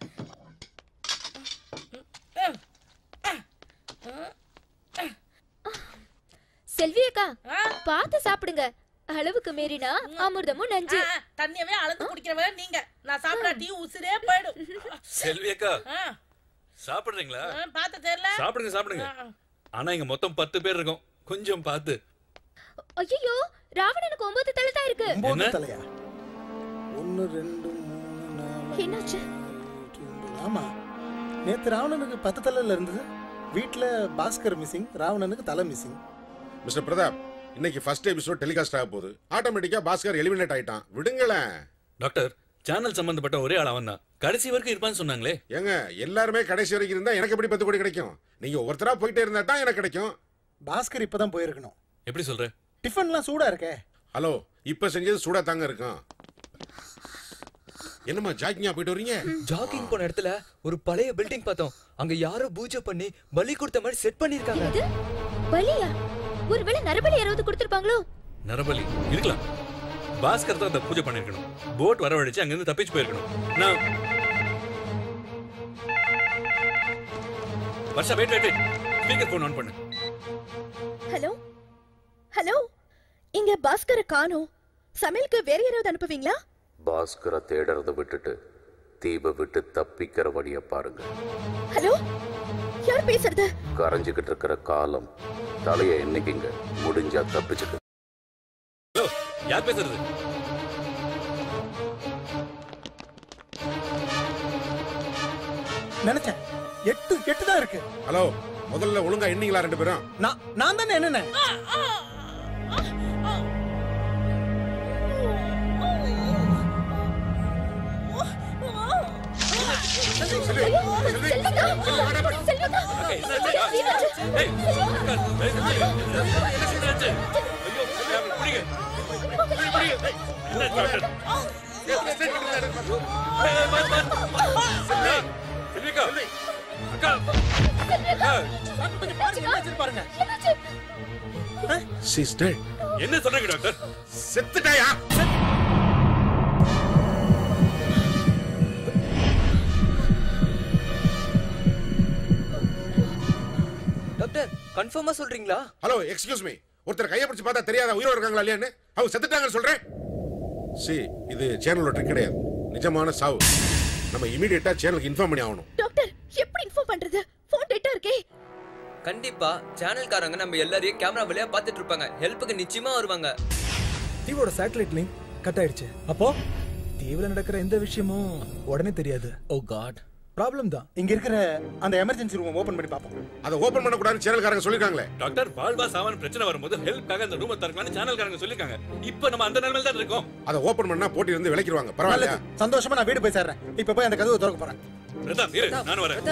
செல்வி அக்கா பார்த்து சாப்பிடுங்க அளவுக்கு மீறினா அமிர்தமும் நஞ்சு தண்ணியவே அளந்து குடிக்கிறவன் நீங்க நான் சாப்பிடாட்டி உசிரே போயிடும் செல்வி அக்கா ஆ, சாப்பிடுறீங்களா ஆ, பார்த்து தெரியல சாப்பிடுங்க சாப்பிடுங்க ஆ, ஆனா இங்க மொத்தம் பத்து பேர் இருக்கோம் கொஞ்சம் பார்த்து ஐயோ ராவணனுக்கு ஒன்பது தலை தான் இருக்கு ஒன்பது தலையா ஒன்று ரெண்டு மூணு நாலு என்னாச்சு அஞ்சு, ஒன்பது. ஆமா நேத்து ராவணனுக்கு பத்து தலையில இருந்தது வீட்ல பாஸ்கர் மிஸ்ஸிங் ராவணனுக்கு தலை மிஸ்ஸிங் மிஸ்டர் பிரதாப் இன்னைக்கு ஃபர்ஸ்ட் எபிசோட் டெலிகாஸ்ட் ஆக போகுது ஆட்டோமேட்டிக்கா பாஸ்கர் எலிமினேட் ஆயிட்டான் விடுங்களேன் டாக்டர் சேனல் சம்பந்தப்பட்ட ஒரே ஆள் அவன் தான் கடைசி வரைக்கும் இருப்பான்னு சொன்னாங்களே ஏங்க எல்லாருமே கடைசி வரைக்கும் இருந்தா எனக்கு எப்படி பத்து கோடி கிடைக்கும் நீங்க ஒவ்வொருத்தரா போயிட்டே இருந்தா தான் எனக்கு கிடைக்கும் பாஸ்கர் இப்பதான் போயிருக்கணும் எப்படி சொல்ற டிஃபன்லாம் சூடா இருக்கே ஹலோ இப்ப செஞ்சது சூடா தாங்க இருக்கும் என்னம்மா ஜாக்கிங்கா போயிட்டு வரீங்க ஜாகிங் போன இடத்துல ஒரு பழைய பில்டிங் பார்த்தோம் அங்க யாரோ பூஜை பண்ணி பலி கொடுத்த மாதிரி செட் பண்ணிருக்காங்க பலியா ஒருவேளை நரபலி யாராவது கொடுத்திருப்பாங்களோ நரபலி இருக்கலாம் பாஸ்கர் தான் அந்த பூஜை பண்ணிருக்கணும் போட் வரவழைச்சு அங்கிருந்து தப்பிச்சு போயிருக்கணும் நான் Varsha wait wait wait speaker phone on பண்ணு ஹலோ ஹலோ இங்க பாஸ்கரை காணோம் சமையலுக்கு வேற யாராவது அனுப்புவீங்களா பாஸ்கரை தேடுறத விட்டுட்டு தீபை விட்டு தப்பிக்கிற வழிய பாருங்க ஹலோ யார் பேசுறது கரைஞ்சுக்கிட்டு இருக்கிற காலம் தலையை என்னைக்குங்க முடிஞ்சா தப்பிச்சுக்க ஹலோ யார் பேசுறது நினைச்சேன் எட்டு எட்டு தான் இருக்கு ஹலோ முதல்ல ஒழுங்கா எண்ணீங்களா ரெண்டு பேரும் நான் நான் தானே என்னென்ன ஐயோ பிடிங்க பிடி, பிடிங்க. என்ன டாக்டர் செல்விகா அக்கா பாருங்க சிஸ்டர் என்ன சொல்றீங்க டாக்டர் செத்துட்டாயா டாக்டர் கன்ஃபார்மா சொல்றீங்களா ஹலோ எக்ஸ்கியூஸ் மீ ஒருத்தர் கையை பிடிச்சு பார்த்தா தெரியாத உயிரோட இருக்காங்களா இல்லையான்னு அவங்க செத்துட்டாங்கன்னு சொல்றேன் சி இது சேனலோட ட்ரிக் கிடையாது நிஜமான சாவு நம்ம இமீடியட்டா சேனலுக்கு இன்ஃபார்ம் பண்ணி ஆகணும் டாக்டர் எப்படி இன்ஃபார்ம் பண்றது போன் டேட்டா இருக்கே கண்டிப்பா சேனல்காரங்க நம்ம எல்லாரையும் கேமரா வழியா பார்த்துட்டு இருப்பாங்க ஹெல்ப்புக்கு நிச்சயமா வருவாங்க தீவோட சேட்டலைட் லிங்க் கட் ஆயிடுச்சு அப்போ தீவுல நடக்கிற எந்த விஷயமும் உடனே தெரியாது ஓ காட் ப்ராப்ளம் தான் இங்க இருக்கிற அந்த எமர்ஜென்சி ரூம் ஓபன் பண்ணி பார்ப்போம் அதை ஓபன் பண்ண கூடாதுன்னு சேனல்காரங்க சொல்லிருக்காங்களே டாக்டர் வாழ்வா சாவான் பிரச்சனை வரும்போது ஹெல்ப்காக அந்த ரூமை திறக்கலாம்னு சேனல்காரங்க சொல்லிருக்காங்க இப்போ நம்ம அந்த நிலைமையில தான் இருக்கோம் அதை ஓபன் பண்ணா போட்டி இருந்து விளக்கிடுவாங்க பரவாயில்லையா நல்லது. சந்தோஷமா நான் வீடு போய் சேர்றேன் இப்ப போய் அந்த கதவை திறக்க போறேன் பிரதாப் இரு நான் வரேன்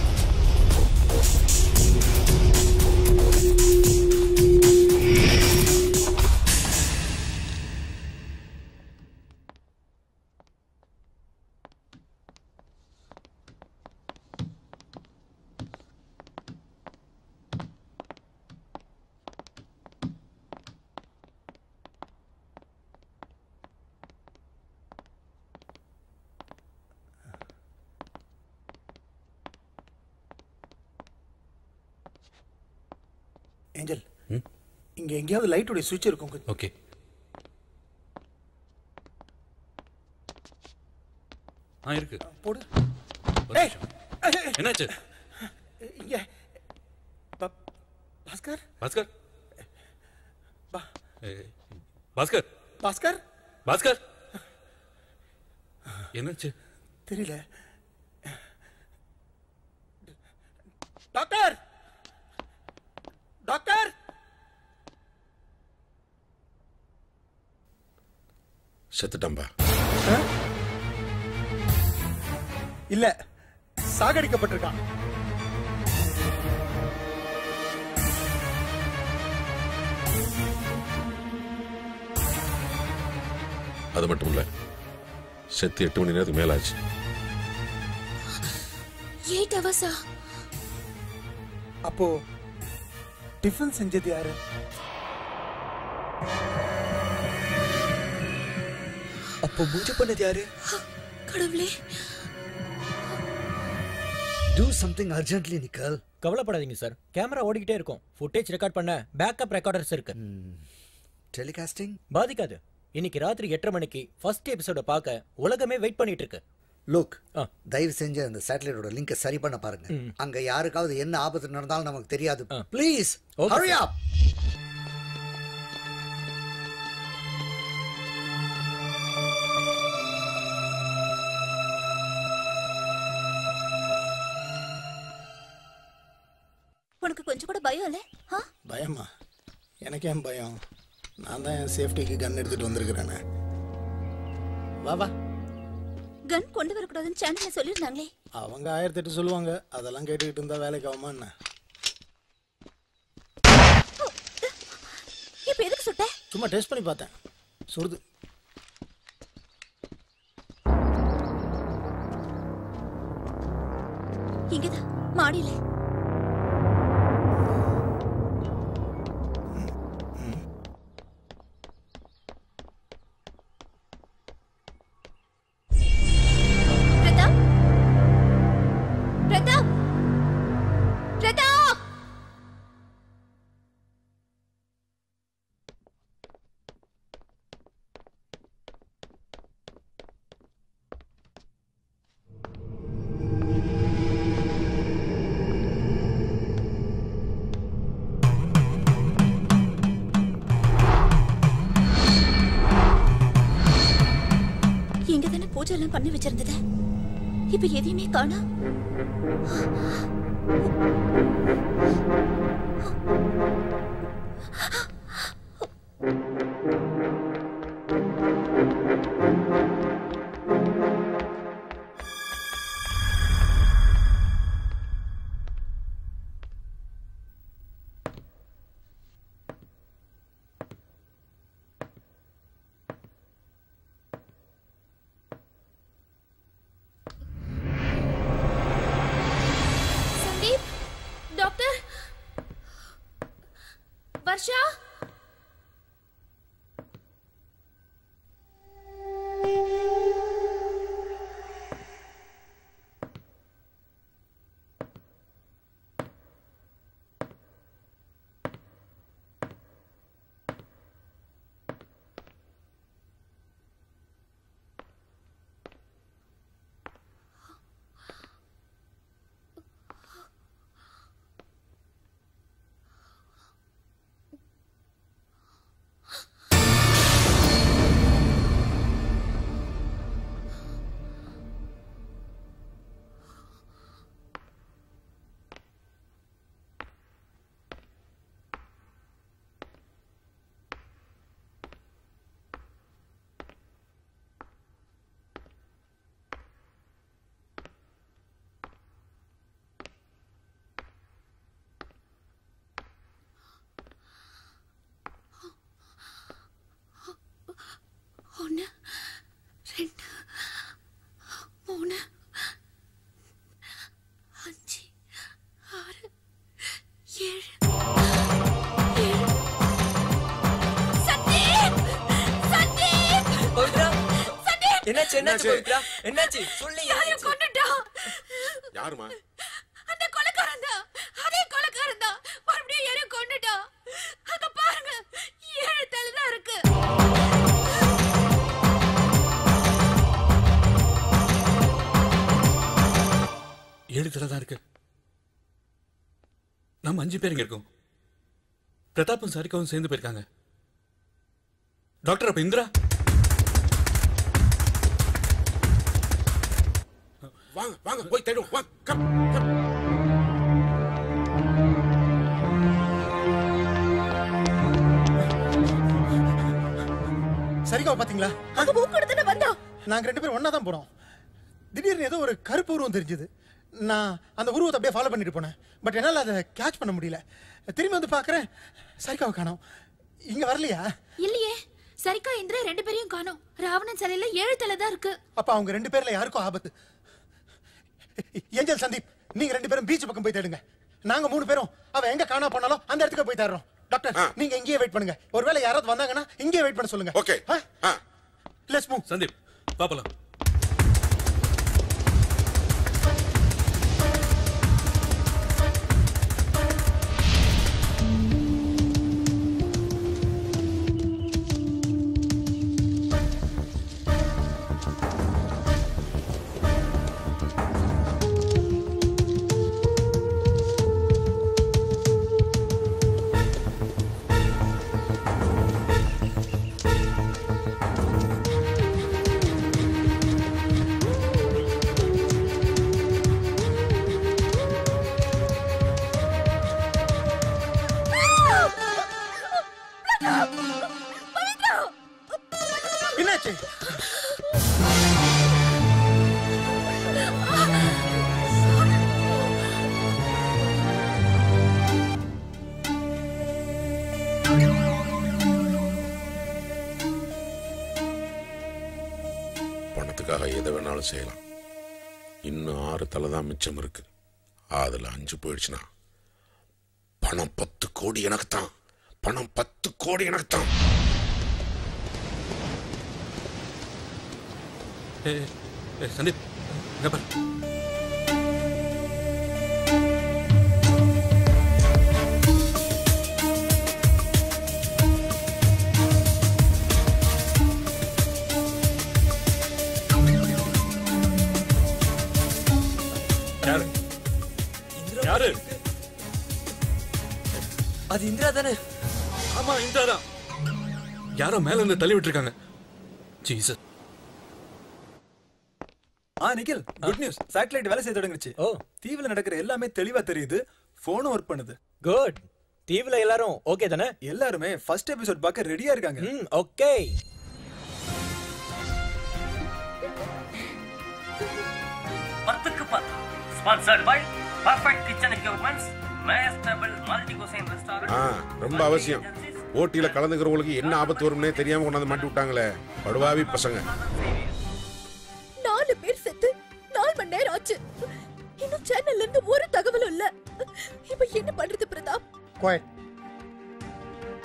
ஏஞ்சல் இங்க எங்கேயாவது லைட்டோட சுவிட்ச் இருக்கும் கொஞ்சம் ஓகே ஆ இருக்கு போடு ஒரு ஏய், நிமிஷம். என்னாச்சு இங்க பா- பாஸ்கர் பாஸ்கர் பா ஏய், பாஸ்கர் பாஸ்கர் பாஸ்கர் என்னாச்சு தெரியல டாக்டர் டாக்டர் செத்துட்டம்பா இல்ல சாகடிக்கப்பட்டிருக்கான் அது மட்டும் இல்ல செத்து எட்டு மணி நேரத்துக்கு மேல ஆச்சு எயிட் ஹவர்ஸா அப்போ டிஃபன் செஞ்சது யாரு அப்போ பூஜை பண்ணது யாரு கடவுளே டூ சம்திங் அர்ஜென்ட்லி நிக்கல் கவலைப்படாதீங்க சார் கேமரா ஓடிக்கிட்டே இருக்கும் ஃபுட்டேஜ் ரெக்கார்ட் பண்ண பேக்கப் ரெக்கார்டர்ஸ் இருக்கு டெலிகாஸ்டிங் பாதிக்காது இன்னைக்கு ராத்திரி எட்டரை மணிக்கு ஃபர்ஸ்ட் எபிசோட பார்க்க உலகமே வெயிட் பண்ணிட்டு இருக்கு லுக் தயவு செஞ்சு அந்த சேட்டலைட்டோட லிங்கை சரி பண்ண பாருங்க ம். அங்க யாருக்காவது என்ன ஆபத்து நடந்தாலும் நமக்கு தெரியாது ப்ளீஸ் Okay, ஹரி sir. அப் உனக்கு கொஞ்சம் கூட பயம் இல்ல ஆ? பயமா எனக்கு ஏன் பயம் நான் தான் என் சேஃப்டிக்கு கன் எடுத்துட்டு வந்திருக்கிறேனே வா வா கன் கொண்டு வரக்கூடாதுன்னு சேனல்ல சொல்லியிருந்தாங்களே அவங்க ஆயிரத்தி எட்டு சொல்லுவாங்க அதெல்லாம் கேட்டுக்கிட்டு இருந்தா வேலைக்கு ஆகுமா என்ன இப்ப எதுக்கு சுட்ட சும்மா டெஸ்ட் பண்ணி பார்த்தேன் சுடுது இங்கதான் மாடியில பிரதாப் பிரதாப் பிரதாப் இங்க தானே பூஜை எல்லாம் பண்ணி வச்சிருந்தது இப்ப எதையுமே காணா வர்ஷா ஒன்று ரெண்டு மூணு அஞ்சு ஆறு ஏழு ஏழு சந்தீப் சந்தீப் பவித்ரா சந்தீப் என்னாச்சு என்னாச்சு என்னாச்சு? பவித்ரா என்னாச்சு சொல்லு யாரையும் கொண்டுட்டான் யாருமா அந்த கொலைக்காரன் தான் அதே கொலைக்காரன் தான் மறுபடியும் யாரையும் கொண்டுட்டான் அங்க பாருங்க ஏழு தலை தான் இருக்கு ஏழு தலை தான் இருக்கு நம்ம அஞ்சு பேர் இங்க இருக்கோம் பிரதாப்பும் சாரிகாவும் சேர்ந்து போயிருக்காங்க டாக்டர் அப்ப இந்திரா வாங்க வாங்க போய் தேடுவோம் வாங்க கம் சரிகா பாத்தீங்களா அவ மூக்கோட தானே வந்தா நாங்க ரெண்டு பேரும் ஒண்ணா தான் போனோம் திடீர்னு ஏதோ ஒரு கருப்பு உருவம் தெரிஞ்சது நான் அந்த உருவத்தை அப்படியே ஃபாலோ பண்ணிட்டு போனேன் பட் என்னால அதை கேட்ச் பண்ண முடியல திரும்பி வந்து பார்க்கறேன் சரிகாவை காணோம் இங்க வரலையா இல்லையே சரிக்கா இந்திரா ரெண்டு பேரையும் காணோம் ராவணன் சிலையில ஏழு தலை தான் இருக்கு அப்ப அவங்க ரெண்டு பேர்ல யாருக்கும் ஆபத்து ஏஞ்சல் சந்தீப் நீங்க ரெண்டு பேரும் பீச் பக்கம் போய் தேடுங்க நாங்க மூணு பேரும் அவ எங்க காணா போனாலும் அந்த இடத்துக்கு போய் தேடுறோம் டாக்டர் நீங்க இங்கேயே வெயிட் பண்ணுங்க ஒருவேளை யாராவது வந்தாங்கன்னா இங்கேயே வெயிட் பண்ண சொல்லுங்க ஓகே லெட்ஸ் மூவ் சந்தீப் பாப்பலாம் என்னாச்சு பணத்துக்காக எதை வேணாலும் செய்யலாம் இன்னும் ஆறு தலை தான் மிச்சம் இருக்கு அதுல அஞ்சு போயிடுச்சுன்னா பணம் பத்து கோடி எனக்கு தான் பணம் பத்து கோடி எனக்கு தான் ஏ ஏ, சந்தீப் இங்க பாரு யாரு யாரு அது இந்திரா தானே ஆமா இந்திரா தான் யாரோ மேல இருந்து தள்ளி விட்டுருக்காங்க ஜீசஸ் ஆ நிக்கில் குட் நியூஸ் சேட்டலைட் வேலை செய்ய தொடங்குச்சு ஓ தீவுல நடக்கிற எல்லாமே தெளிவா தெரியுது போனும் ஒர்க் பண்ணுது குட் தீவுல எல்லாரும் ஓகே தானே எல்லாருமே ஃபர்ஸ்ட் எபிசோட் பார்க்க ரெடியா இருக்காங்க ம் ஓகே பத்துக்கு பத்து sponsored by perfect kitchen equipments மேஸ்டபிள் மல்டி குசைன் ஆ ரெஸ்டாரண்ட் ரொம்ப அவசியம் போட்டியில கலந்துக்கிறவங்களுக்கு என்ன ஆபத்து வரும்னே தெரியாம கொண்டாந்து மாட்டி விட்டாங்களே படுவாவி பசங்க நாலு பேர் செத்து நாலு மணி நேரம் ஆச்சு இன்னும் சேனல்ல இருந்து ஒரு தகவலும் இல்ல இப்ப என்ன பண்றது பிரதாப் குவாய்ட்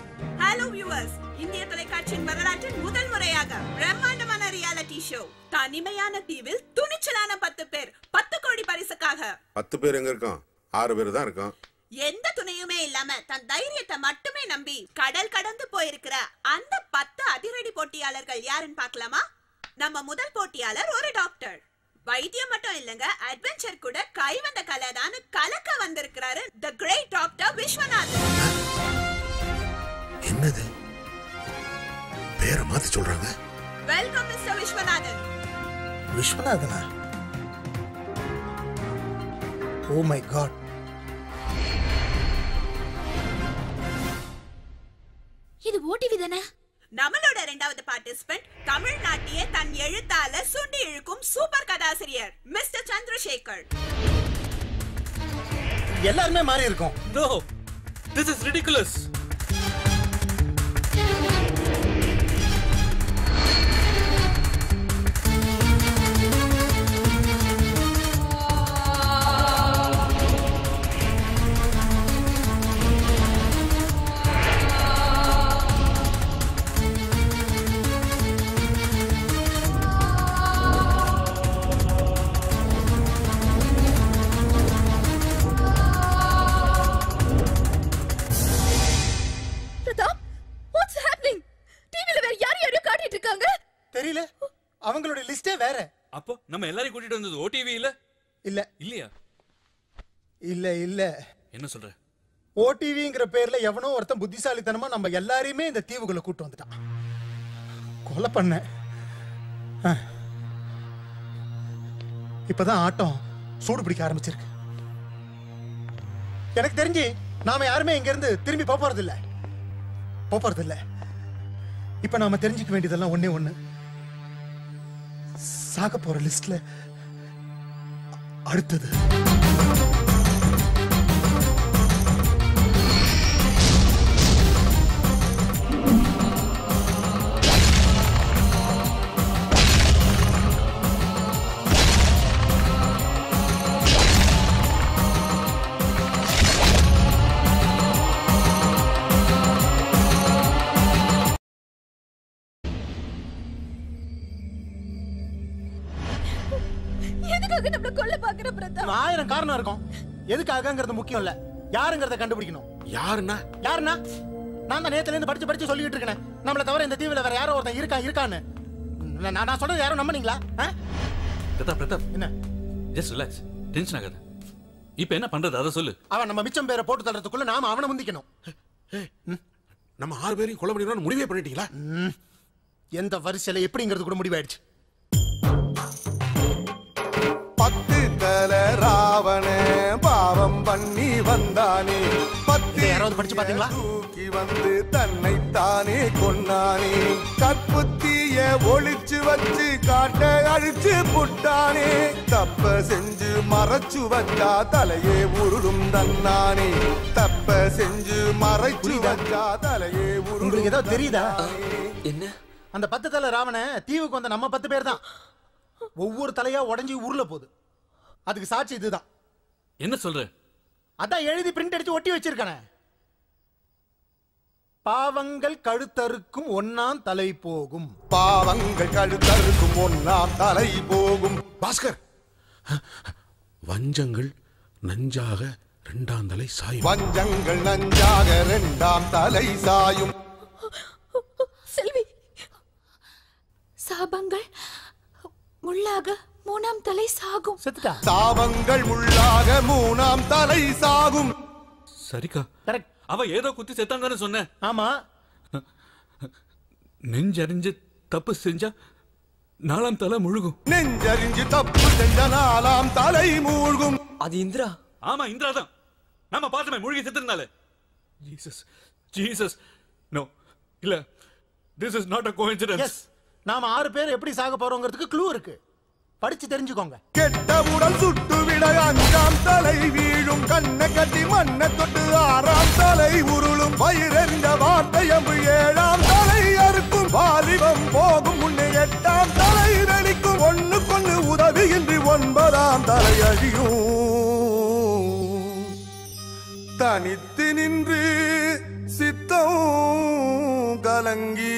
வியூவர்ஸ் இந்திய தொலைக்காட்சியின் வரலாற்றின் முதல் முறையாக பிரம்மாண்டமான ரியாலிட்டி ஷோ தனிமையான தீவில் துணிச்சலான பத்து பேர் பத்து கோடி பரிசுக்காக பத்து பேர் எங்க இருக்கோம் ஆறு பேர் தான் இருக்கோம் எந்த துணையுமே இல்லாம தன் தைரியத்தை மட்டுமே நம்பி கடல் கடந்து போயிருக்கிற அந்த பத்து அதிரடி போட்டியாளர்கள் யாருன்னு பார்க்கலாமா நம்ம முதல் போட்டியாளர் ஒரு டாக்டர் வைத்தியம் மட்டும் இல்லங்க அட்வென்ச்சர் கூட கை வந்த கலைதான்னு கலக்க வந்திருக்கிறாரு த கிரேட் டாக்டர் விஸ்வநாதன் என்னது பேரை மாத்தி சொல்றாங்க வெல்கம் மிஸ்டர் விஸ்வநாதன் விஸ்வநாதனா ஓ மை காட் இது ஓடிவி தானே நம்மளோட இரண்டாவது பார்ட்டிசிபென்ட் தமிழ்நாட்டியே தன் எழுத்தால சுண்டி இழுக்கும் சூப்பர் கதாசிரியர் மிஸ்டர் சந்திரசேகர் எல்லாருமே மாறி இருக்கோம் no this is ridiculous Pratap what's happening டிவில வேற யார் யாரையோ காட்டிட்டு இருக்காங்க தெரியல அவங்களோட லிஸ்டே வேற அப்போ நம்ம எல்லாரையும் கூட்டிட்டு வந்தது ஓடிவி இல்ல இல்ல இல்லையா இல்ல இல்ல என்ன சொல்ற ஓடிவிங்கிற பேர்ல எவனோ ஒருத்தன் புத்திசாலித்தனமா நம்ம எல்லாரையுமே இந்த தீவுகளை கூட்டு வந்துட்டான் கொலை பண்ண அஹ். இப்பதான் ஆட்டம் சூடு பிடிக்க ஆரம்பிச்சிருக்கு எனக்கு தெரிஞ்சு நாம யாருமே இங்க இருந்து திரும்பி போக போறது இல்ல போக போறது இல்ல இப்ப நாம தெரிஞ்சுக்க வேண்டியதெல்லாம் ஒண்ணே ஒண்ணு சாக போற லிஸ்ட்ல அடுத்தது எதுக்காக நம்மள கொல்ல பாக்குற பிரதாப் ஆயிரம் காரணம் இருக்கும் எதுக்காகங்கிறது முக்கியம் இல்ல யாருங்கிறத கண்டுபிடிக்கணும் யாருன்னா யாருன்னா நான் தான் நேத்துல இருந்து படிச்சு படிச்சு சொல்லிட்டு இருக்கேன் நம்மள தவிர இந்த தீவுல வேற யாரோ ஒருத்தன் இருக்கா இருக்கான்னு நான் நான் சொல்றது யாரும் நம்புனீங்களா ஆ? பிரதாப் பிரதாப் என்ன ஜஸ்ட் ரிலாக்ஸ் டென்ஷன் ஆகாத இப்போ என்ன பண்றது அதை சொல்லு அவன் நம்ம மிச்சம் பேரை போட்டு தள்ளுறதுக்குள்ள நாம அவனை முந்திக்கணும் நம்ம ஆறு பேரையும் கொலை பண்ணிடணும்னு முடிவே பண்ணிட்டீங்களா ம். எந்த வரிசையில எப்படிங்கிறது கூட முடிவாயிடுச்சு பத்து தல ராவண பாவம் பண்ணி வந்தானே பத்து யாராவது படிச்சு பாத்தீங்களா தூக்கி வந்து தன்னை தானே கொன்னானே கற்புத்திய ஒளிச்சு வச்சு காட்ட அழிச்சு புட்டானே தப்ப செஞ்சு மறைச்சு வச்சா தலையே உருளும் தன்னானே தப்ப செஞ்சு மறைச்சு வச்சா தலையே உருளும் உங்களுக்கு ஏதாவது தெரியுதா என்ன அந்த பத்து தலை ராவண தீவுக்கு வந்த நம்ம பத்து பேர் தான் ஒவ்வொரு தலையா உடைஞ்சு உருள போகுது அதுக்கு சாட்சி இதுதான் என்ன சொல்ற அதான் எழுதி பிரிண்ட் அடிச்சு ஒட்டி வச்சிருக்கானே பாவங்கள் கழுத்தறுக்கும் ஒன்னாம் தலை போகும் பாவங்கள் கழுத்தறுக்கும் ஒன்னாம் தலை போகும் பாஸ்கர் வஞ்சங்கள் நஞ்சாக ரெண்டாம் தலை சாயும் வஞ்சங்கள் நஞ்சாக ரெண்டாம் தலை சாயும் செல்வி சாபங்கள் முள்ளாக மூணாம் தலை சாகும் செத்துட்டா சாபங்கள் முள்ளாக மூணாம் தலை சாகும் சரிக்கா கரெக்ட் அவ ஏதோ குத்தி செத்தான் தானே சொன்ன ஆமா நெஞ்சறிஞ்சு தப்பு செஞ்சா நாலாம் தலை முழுகும் நெஞ்சறிஞ்சு தப்பு செஞ்ச நாலாம் தலை மூழ்கும் அது இந்திரா ஆமா இந்திரா தான் நாம பார்த்தமே முழுகி செத்துருந்தாலே ஜீசஸ் ஜீசஸ் நோ இல்ல this is not a coincidence yes நாம ஆறு பேர் எப்படி சாக போறோங்கிறதுக்கு க்ளூ இருக்கு படிச்சு தெரிஞ்சுக்கோங்க கெட்ட உடல் சுட்டு விட அஞ்சாம் தலை வீழும் கண்ணை கட்டி மண்ணை தொட்டு ஆறாம் தலை உருளும் பயிரெறிந்த வார்த்தையம்பு ஏழாம் தலை அறுக்கும் வாலிபம் போகும் முன்னே எட்டாம் தலை வெடிக்கும் ஒண்ணு கொண்டு உதவியின்றி ஒன்பதாம் தலை அழியும் தனித்து நின்று சித்தம் கலங்கி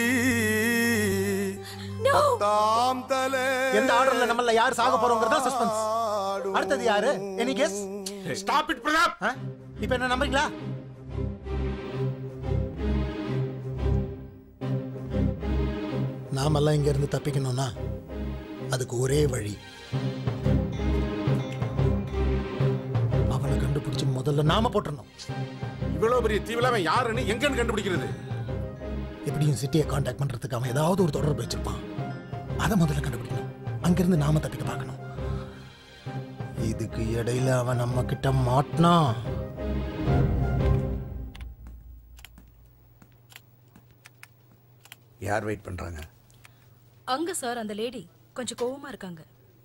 பத்தாம் தலை எந்த ஆர்டர்ல நம்மள யார் சாக போறோங்கிறதா சஸ்பென்ஸ் அடுத்தது யாரு any guess stop it Pratap இப்போ என்ன நம்புறீங்களா நாமெல்லாம் இங்க இருந்து தப்பிக்கணும்னா அதுக்கு ஒரே வழி அவனை கண்டுபிடிச்சு முதல்ல நாம போட்டுறணும் இவ்வளவு பெரிய தீவில அவன் யாருன்னு எங்கன்னு கண்டுபிடிக்கிறது எப்படியும் சிட்டியை காண்டாக்ட் பண்றதுக்கு அவன் ஏதாவது ஒரு தொடர்பு வச்சிருப்பான் அதை முதல்ல கண்டுபிடிக்கணும் அங்கிருந்து நாம தப்பிக்க பார்க்கணும் இதுக்கு இடையில அவன் நம்ம கிட்ட மாட்டினான் யார் வெயிட் பண்றாங்க அங்க சார் அந்த லேடி கொஞ்சம் கோவமா இருக்காங்க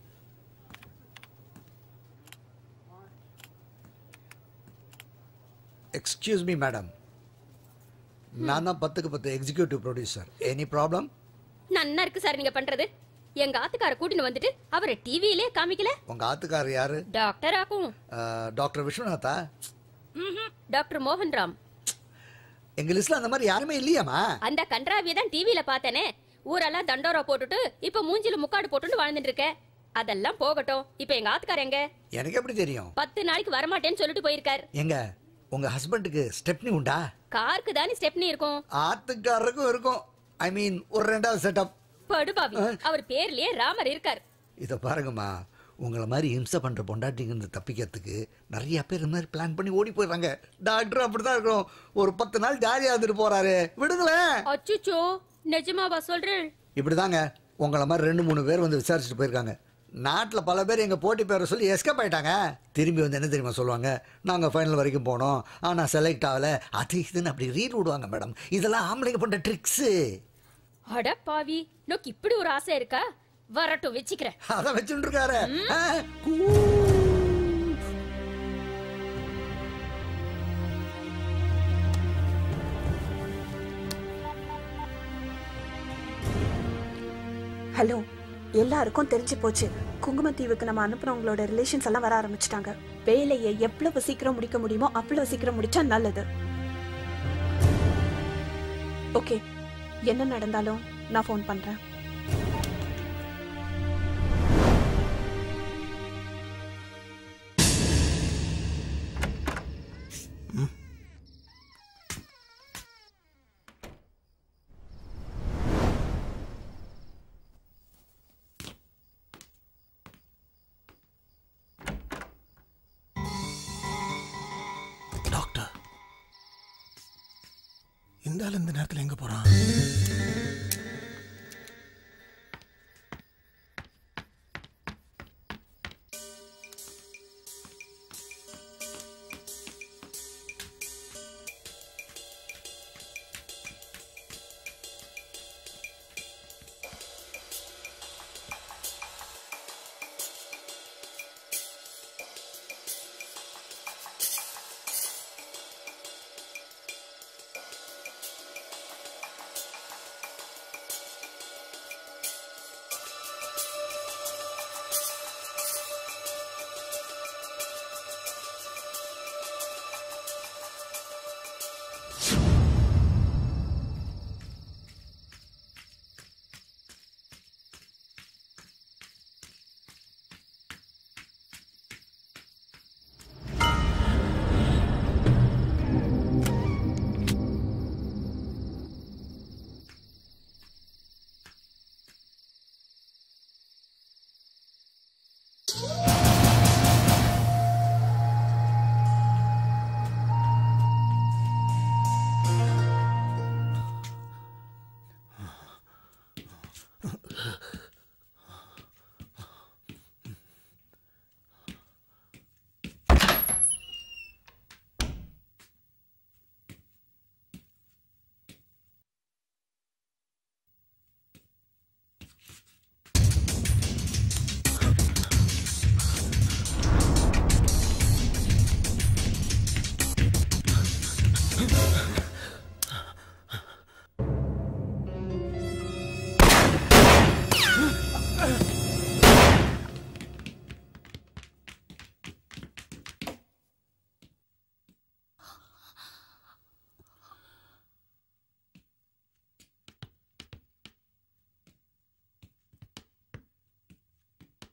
எக்ஸ்கியூஸ் மீ மேடம் நான் தான் பத்துக்கு பத்து எக்ஸிக்யூட்டிவ் ப்ரொடியூசர் எனி ப்ராப்ளம் நன்னா இருக்கு சார் நீங்க பண்றது எங்க ஆத்துக்கார கூட்டின்னு வந்துட்டு அவரை டிவியிலே காமிக்கல உங்க ஆத்துக்காரர் யாரு டாக்டர் ஆக்கும் அஹ், டாக்டர் விஸ்வநாதா ம்ஹும். டாக்டர் மோகன் ராம் எங்க லிஸ்ட்ல அந்த மாதிரி யாருமே இல்லையாமா அந்த கன்றாவிய தான் டிவியில பார்த்தேனே ஊரெல்லாம் தண்டோரா போட்டுட்டு இப்ப மூஞ்சில முக்காடு போட்டுட்டு வாழ்ந்துட்டு இருக்க அதெல்லாம் போகட்டும் இப்ப எங்க ஆத்துக்கார எங்க எனக்கு எப்படி தெரியும் பத்து நாளைக்கு வரமாட்டேன்னு சொல்லிட்டு போயிருக்கார் எங்க உங்க ஹஸ்பண்டுக்கு ஸ்டெப்னி உண்டா காருக்கு தானே ஸ்டெப்னி இருக்கும் ஆத்துக்காரருக்கும் இருக்கும் ஐ மீன் ஒரு ரெண்டாவது செட்டப் படுபாவி அவர் பேர்லயே ராமர் இருக்கார் இதை பாருங்கம்மா உங்களை மாதிரி இம்சை பண்ற பொண்டாட்டிங்க தப்பிக்கிறதுக்கு நிறைய பேர் இந்த மாதிரி பிளான் பண்ணி ஓடி போயிடுறாங்க டாக்டர் அப்படிதான் இருக்கும் ஒரு பத்து நாள் ஜாலியா இருந்துட்டு போறாரு விடுங்களேன் அச்சுச்சோ நிஜமாவா சொல்றேன் இப்படிதாங்க உங்களை மாதிரி ரெண்டு மூணு பேர் வந்து விசாரிச்சுட்டு போயிருக்காங்க நாட்டில் பல பேர் எங்கள் போட்டி பேரை சொல்லி எஸ்கேப் ஆயிட்டாங்க திரும்பி வந்து என்ன தெரியுமா சொல்லுவாங்க நாங்கள் ஃபைனல் வரைக்கும் போனோம் ஆனால் செலக்ட் ஆகலை அது இதுன்னு அப்படி ரீல் விடுவாங்க மேடம் இதெல்லாம் ஆம்பளைங்க பண்ணுற ட்ரிக்ஸு அட பாவி நோக்கு இப்படி ஒரு ஆசை இருக்கா வரட்டும் வச்சுக்கிறேன் அதை வச்சுட்டு இருக்காரு ஆ, ஹலோ எல்லாருக்கும் தெரிஞ்சு போச்சு குங்குமத்தீவுக்கு நம்ம அனுப்புறவங்களோட ரிலேஷன்ஸ் எல்லாம் வர ஆரம்பிச்சிட்டாங்க வேலையை எவ்வளவு சீக்கிரம் முடிக்க முடியுமோ அவ்வளவு சீக்கிரம் முடிச்சா நல்லது ஓகே என்ன நடந்தாலும் நான் ஃபோன் பண்றேன் டாக்டர் இந்த ஆள் இந்த நேரத்தில் எங்க போறான்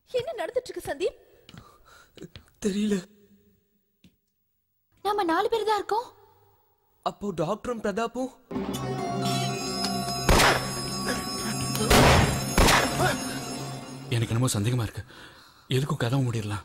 என்ன நடந்துட்டு இருக்கு சந்தீப் தெரியல நாம நாலு பேர் தான் இருக்கோம் அப்போ டாக்டரும் பிரதாப்பும் எனக்கு என்னமோ சந்தேகமா இருக்கு எதுக்கும் கதவு மூடிடலாம்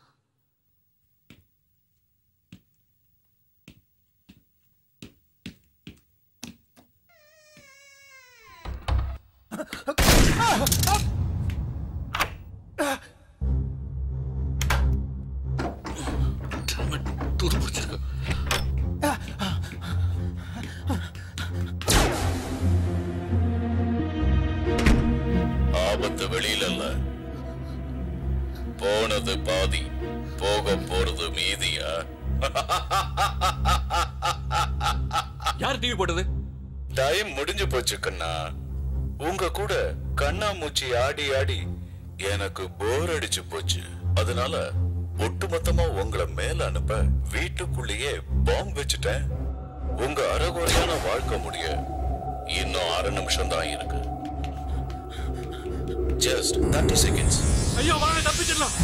ஆபத்து வெளியில இல்ல போனது பாதி போக போறது மீதியா யார் டிவி போட்டது டைம் முடிஞ்சு போச்சு கண்ணா உங்க கூட கண்ணாமூச்சி ஆடி ஆடி எனக்கு போர் அடிச்சு போச்சு அதனால ஒட்டுமொத்தமா உங்களை மேல அனுப்ப வீட்டுக்குள்ளேயே பாம்பு வச்சுட்டேன் உங்க அறகுறையான வாழ்க்கை முடிய இன்னும் அரை நிமிஷம் தான் இருக்கு ஜஸ்ட் தேர்ட்டி செகண்ட்ஸ் ஐயோ வாங்க தப்பிச்சிடலாம்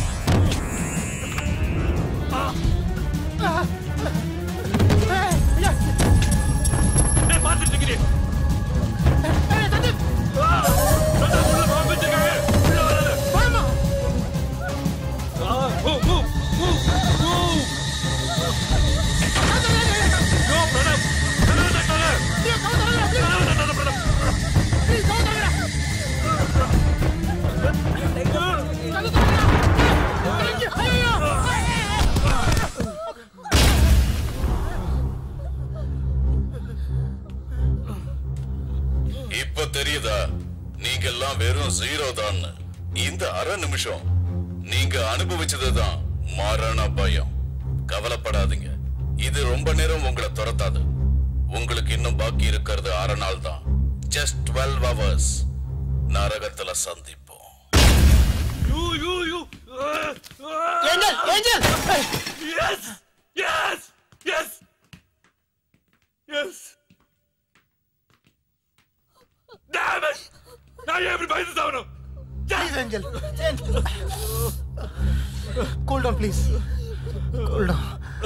ஏய், பார்த்துட்டு இருக்கிறேன் இப்ப தெரியுதா நீங்க எல்லாம் வெறும் ஜீரோ தான் இந்த அரை நிமிஷம் நீங்க அனுபவிச்சதுதான் மரண பயம் கவலைப்படாதீங்க இது ரொம்ப நேரம் உங்களை துரத்தாது உங்களுக்கு இன்னும் பாக்கி இருக்கிறது அரை நாள் தான் ஜஸ்ட் டுவெல் ஹவர்ஸ் நரகத்துல சந்திப்போம் You, you, you. Angel, Angel. Yes, yes, yes, yes. Damn it! Now you everybody is down. Please, Angel. Angel. Cool down, please. Cool down.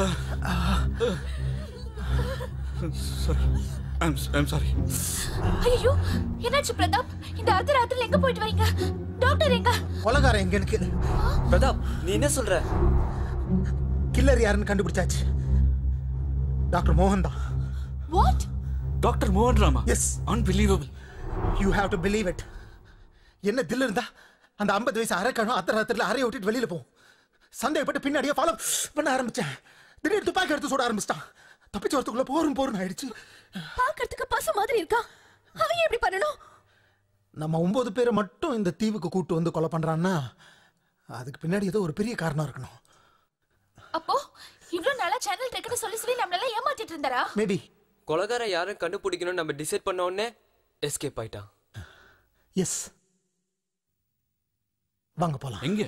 Sorry. I'm, I'm sorry. ஐயோ என்னாச்சு பிரதாப் இந்த அர்த்தராத்திரில எங்க போயிட்டு வரீங்க டாக்டர் எங்க கொலகாரன் எங்க எனக்கு பிரதாப் நீ என்ன சொல்ற கில்லர் யாருன்னு கண்டுபிடிச்சாச்சு டாக்டர் மோகன் தான் வாட் டாக்டர் மோகன் Rama yes unbelievable you have to believe it என்ன தில் இருந்தா அந்த ஐம்பது வயசு அரைக்கணும் அத்தனை ராத்திரில அறைய விட்டுட்டு வெளியில போகும் சந்தேகப்பட்டு பின்னாடியே ஃபாலோ பண்ண ஆரம்பிச்சேன் திடீர்னு துப்பாக்கி எடுத்து சுட ஆரம்பிச்சிட்டான் தப்பிச்சு வரத்துக்குள்ள போரும் போரும் ஆயிடுச்சு பாக்கிறதுக்கு பசு மாதிரி இருக்கா அவன் ஏன் இப்படி பண்ணணும் நம்ம ஒன்பது பேரை மட்டும் இந்த தீவுக்கு கூட்டு வந்து கொலை பண்றான்னா அதுக்கு பின்னாடி ஏதோ ஒரு பெரிய காரணம் இருக்கணும் அப்போ இவ்ளோ நாளா சேனல் இருக்குன்னு சொல்லி சொல்லி நம்மள ஏமாத்திட்டு இருந்தாரா மேபி கொலகார யாரும் கண்டுபிடிக்கணும்னு நம்ம டிசைட் பண்ண உடனே எஸ்கேப் ஆயிட்டான் எஸ் வாங்க போலாம் எங்க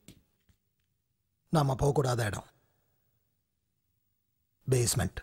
நாம போகக்கூடாத இடம் பேஸ்மெண்ட்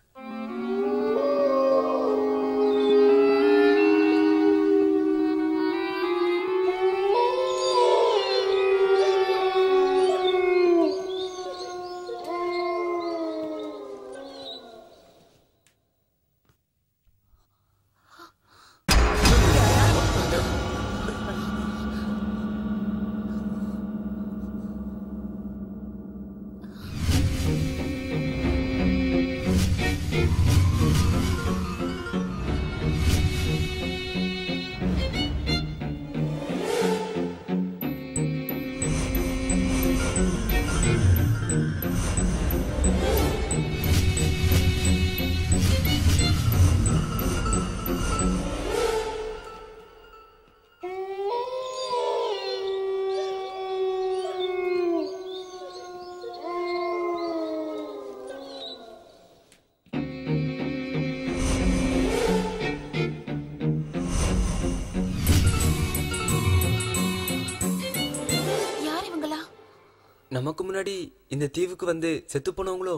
யார் இவங்களா நமக்கு முன்னாடி இந்த தீவுக்கு வந்து செத்து போனவங்களோ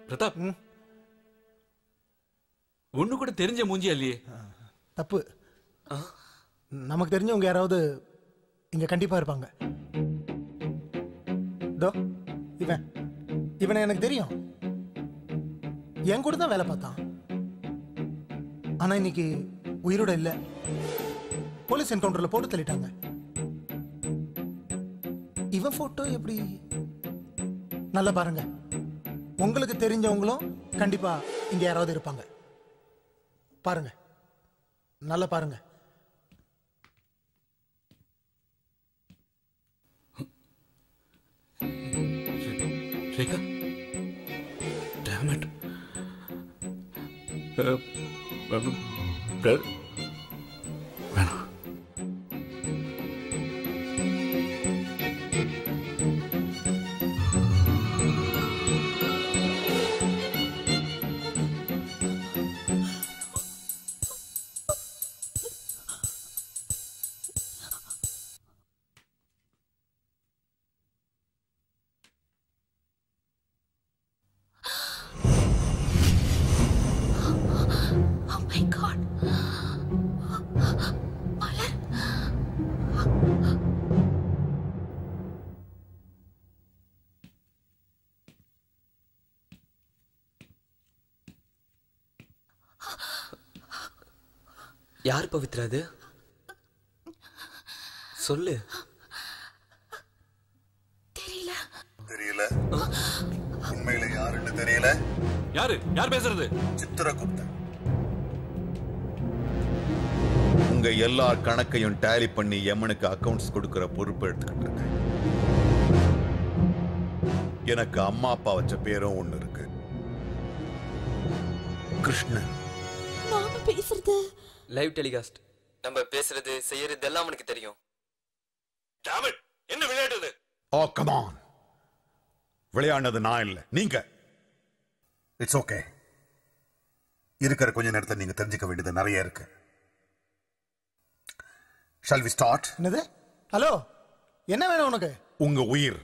பிரதாப் ஒண்ணு கூட தெரிஞ்ச மூஞ்சியா இல்லையே தப்பு நமக்கு தெரிஞ்சவங்க யாராவது இங்க கண்டிப்பா இருப்பாங்க தோ இவன் இவனை எனக்கு தெரியும் என் கூட தான் வேலை பார்த்தான் ஆனா இன்னைக்கு உயிரோட இல்ல போலீஸ் என்கவுண்டர்ல போட்டு தள்ளிட்டாங்க இவன் போட்டோ எப்படி நல்லா பாருங்க உங்களுக்கு தெரிஞ்சவங்களும் கண்டிப்பா இங்க யாராவது இருப்பாங்க பாருங்க நல்லா பாருங்க Rekha damn it. Uh, uh, brother. வேணாம் Oh my god. மலர் யார் பவித்ரா அது சொல்லு தெரியல தெரியல உண்மையில யாருன்னு தெரியல யாரு யார் பேசுறது சித்திரகுப்தன் உங்க எல்லா கணக்கையும் டேலி பண்ணி எமனுக்கு அக்கவுண்ட்ஸ் கொடுக்கிற பொறுப்பு எடுத்துக்கிட்டு இருக்கேன் எனக்கு அம்மா அப்பா வச்ச பேரும் ஒண்ணு இருக்கு கிருஷ்ணன் நாம பேசுறது லைவ் டெலிகாஸ்ட் நம்ம பேசுறது செய்யறது எல்லாம் அவனுக்கு தெரியும் என்ன விளையாட்டு இது ஓ கமான் விளையாடினது நான் இல்ல நீங்க இட்ஸ் ஓகே இருக்கிற கொஞ்ச நேரத்தை நீங்க தெரிஞ்சுக்க வேண்டியது நிறைய இருக்கு ஷால் வி ஸ்டார்ட் என்னது ஹலோ என்ன வேணும் உனக்கு உங்க உயிர்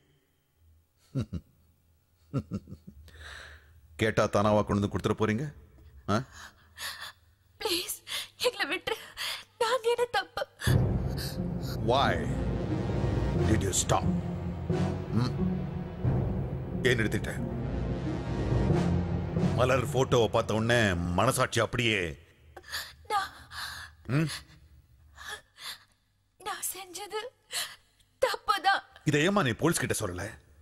கேட்டா தானாவா கொண்டு வந்து கொடுத்துட போறீங்க ஆ? ப்ளீஸ் எங்களை விட்டு நாங்க என்ன தப்பு Why did you stop? ம்? ஏன் நிறுத்திட்ட மலர் போட்டோவை பார்த்த உடனே மனசாட்சி அப்படியே நான் ம்? நான் செஞ்சது தப்புதான் இதை ஏமா நீ போலீஸ் கிட்ட சொல்லல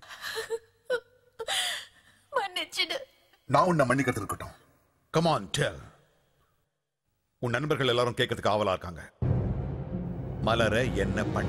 மன்னிச்சிடு நான் உன்னை மன்னிக்கிறது இருக்கட்டும் கமான் டெல் உன் நண்பர்கள் எல்லாரும் கேட்கறதுக்கு ஆவலா இருக்காங்க மலரை என்ன பண்ண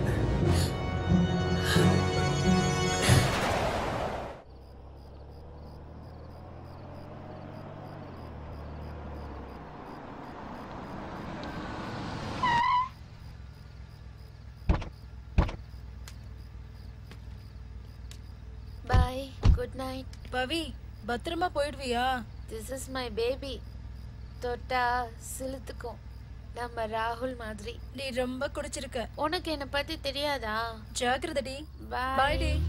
பாய் குட் நைட் பவி பத்திரமா போயிடுவியா திஸ் இஸ் மை பேபி தொட்டா சிலுத்துக்கும் நம்ம ராகுல் மாதிரி நீ ரொம்ப குடிச்சிருக்க உனக்கு என்ன பத்தி தெரியாதா ஜாக்கிரதடி பாய் பாய் டி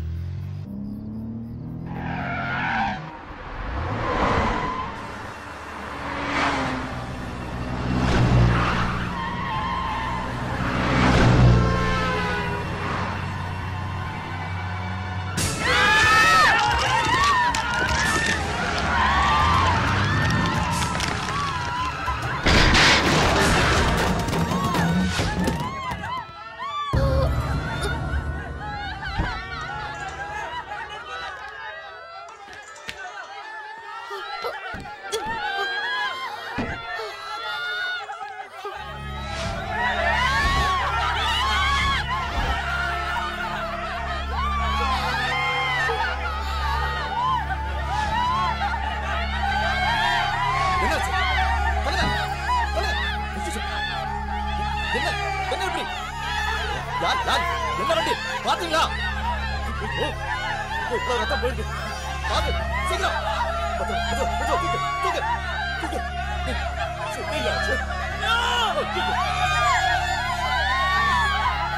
என்னாச்சு சொல்லுங்க சொல்லுங்க அச்சச்சோ. என்ன என்ன இப்படி யார் யார் என்ன வண்டி பாத்தீங்களா ஓ, ஓ, இவ்வளவு ரத்தம் போயிருக்கு பாத்து சீக்கிரம் மெது, மெது, மெது, தூக்கு, தூக்கு, தூக்கு. சரி, நீங்க, சரி. ஓ, தூக்கு.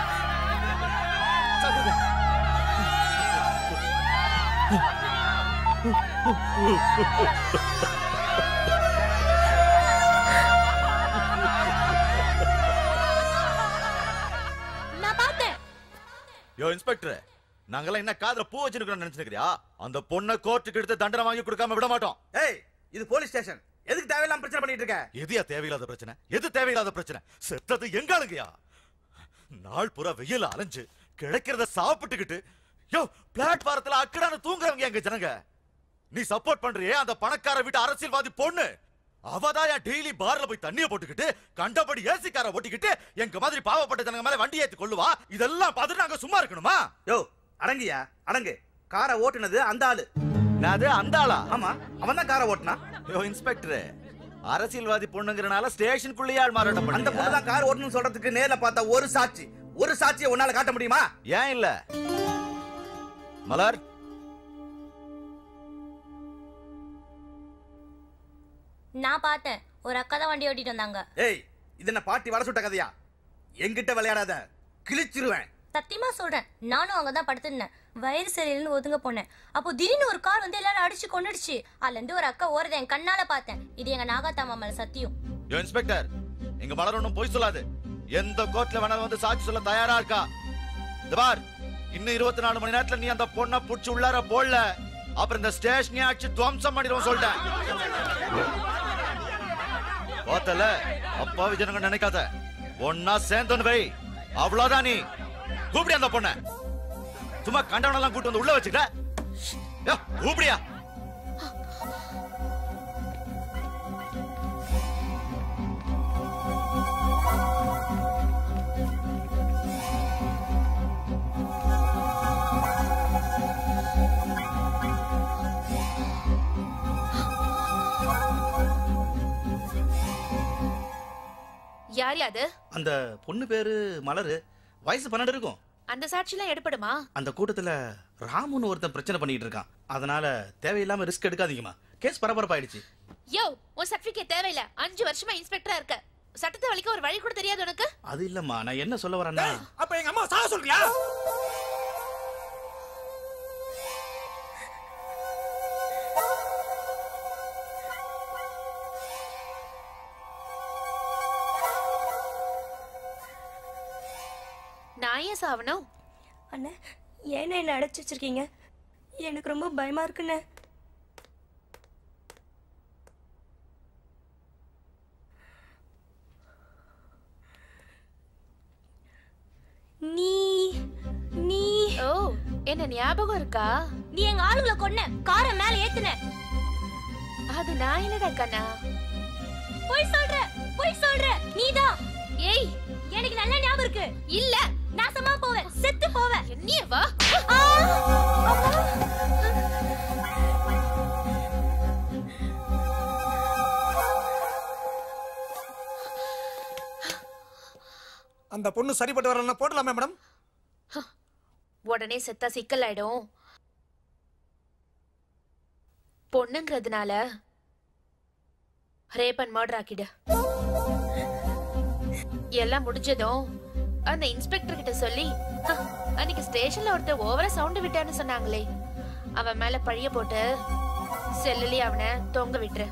சார், தூக்கு. நான் பார்த்தேன் யோ இன்ஸ்பெக்டர் நாங்கெல்லாம் என்ன காதுல பூ வச்சிருக்கோம் நினைச்சிருக்கியா அந்த பொண்ணை கோர்ட்டுக்கு எடுத்து தண்டனை வாங்கி கொடுக்காம விட மாட்டோம் ஏய் இது போலீஸ் ஸ்டேஷன் எதுக்கு தேவையில்லாம பிரச்சனை பண்ணிட்டு இருக்க எதுயா தேவையில்லாத பிரச்சனை எது தேவையில்லாத பிரச்சனை செத்தது எங்காளுங்கயா நாள் பூரா வெயில அலைஞ்சு கிடைக்கிறத சாப்பிட்டுக்கிட்டு யோ பிளாட்பாரத்துல அக்கடான தூங்குறவங்க எங்க ஜனங்க நீ சப்போர்ட் பண்றியே அந்த பணக்கார வீட்டு அரசியல்வாதி பொண்ணு அவதான் என் டெய்லி பார்ல போய் தண்ணிய போட்டுக்கிட்டு கண்டபடி ஏசிக்கார ஓட்டிக்கிட்டு எங்க மாதிரி பாவப்பட்ட ஜனங்க மேல வண்டி ஏத்தி கொள்ளுவா இதெல்லாம் பார்த்துட்டு நாங்க சும்மா இருக்கணுமா யோ அடங்கியா அடங்கு காரை ஓட்டுனது அந்த ஆளு அது அந்த ஆளா ஆமா அவன் தான் காரை ஓட்டுனா யோ இன்ஸ்பெக்டர் அரசியல்வாதி பொண்ணுங்கிறனால ஸ்டேஷனுக்குள்ளேயே ஆள் மாறாட்டம் அந்த பண்ணீங்க பொண்ணு தான் கார் ஓட்டணும்னு சொல்றதுக்கு நேர்ல பார்த்தா ஒரு சாட்சி ஒரு சாட்சியை உன்னால காட்ட முடியுமா ஏன் இல்ல மலர் நான் பார்த்தேன் ஒரு அக்கா தான் வண்டி ஓட்டிட்டு வந்தாங்க ஏய் இது என்ன பாட்டி வர சுட்ட கதையா என்கிட்ட விளையாடாத கிழிச்சிருவேன் சத்தியமா சொல்றேன் நானும் அங்க தான் படுத்திருந்தேன் வயிறு சரியில்லைன்னு ஒதுங்க போனேன் அப்போ திடீர்னு ஒரு கார் வந்து எல்லாரும் அடிச்சு கொண்டுடுச்சு அதுல இருந்து ஒரு அக்கா ஓரத என் கண்ணால பார்த்தேன் இது எங்க நாகாத்தாமா மேல சத்தியம் யோ இன்ஸ்பெக்டர் எங்க மலர் ஒண்ணும் பொய் சொல்லாது எந்த கோர்ட்ல வேணாலும் வந்து சாட்சி சொல்ல தயாரா இருக்கா இந்த பார் இன்னும் இருபத்தி நாலு மணி நேரத்துல நீ அந்த பொண்ணை புடிச்சு உள்ளார போடல அப்புறம் இந்த ஸ்டேஷனே அடிச்சு துவம்சம் பண்ணிடுவோம் சொல்லிட்டேன் பார்த்தல அப்பாவி ஜனங்க நினைக்காத ஒன்னா சேர்ந்தோன்னு வை அவ்வளவுதான் நீ கூப்பிடி அந்த பொண்ண சும்மா கண்டவனெல்லாம் கூட்டு வந்து உள்ள வச்சுக்கிட்ட யோ, கூப்பிடியா யார் யாது அந்த பொண்ணு பேரு மலரு வயசு பன்னெண்டு இருக்கும் அந்த சாட்சிலாம் எடுப்படுமா அந்த கூட்டத்துல ராமுன்னு ஒருத்தன் பிரச்சனை பண்ணிட்டு இருக்கான் அதனால தேவையில்லாம ரிஸ்க் எடுக்காதீங்கம்மா கேஸ் பரபரப்பாயிடுச்சு யோ உன் சர்டிபிகேட் தேவையில்ல அஞ்சு வருஷமா இன்ஸ்பெக்டரா இருக்க சட்டத்தை வலிக்க ஒரு வழி கூட தெரியாது உனக்கு அது இல்லம்மா நான் என்ன சொல்ல வரேன்னா அப்ப எங்க அம்மா சாக சொல்றியா நான் ஏன் சாவணும் அண்ணே ஏன்னா என்ன அடைச்சு வச்சிருக்கீங்க எனக்கு ரொம்ப பயமா இருக்குண்ணே நீ நீ ஓ என்ன ஞாபகம் இருக்கா நீ எங்க ஆளுங்களை கொன்ன காரை மேல ஏத்துன அது நான் என்னடா கண்ணா போய் சொல்ற போய் சொல்ற நீதான் ஏய் எனக்கு நல்ல ஞாபகம் இருக்கு இல்ல நாசமா போவேன் செத்து போவேன் என்னைய வா அந்த பொண்ணு சரிப்பட்டு வரலன்னா போடலாமே மேடம் உடனே செத்தா சிக்கல் ஆயிடும் பொண்ணுங்கிறதுனால ரேப் அண்ட் மர்டர் ஆக்கிடு எல்லாம் முடிஞ்சதும் அந்த இன்ஸ்பெக்டர் கிட்ட சொல்லி "ஹ, அன்னைக்கு ஸ்டேஷன்ல ஒருத்தர் ஓவரா சவுண்ட் விட்டான்னு சொன்னாங்களே அவன் மேல பழிய போட்டு செல்லுலி அவனை தொங்க விட்டுரு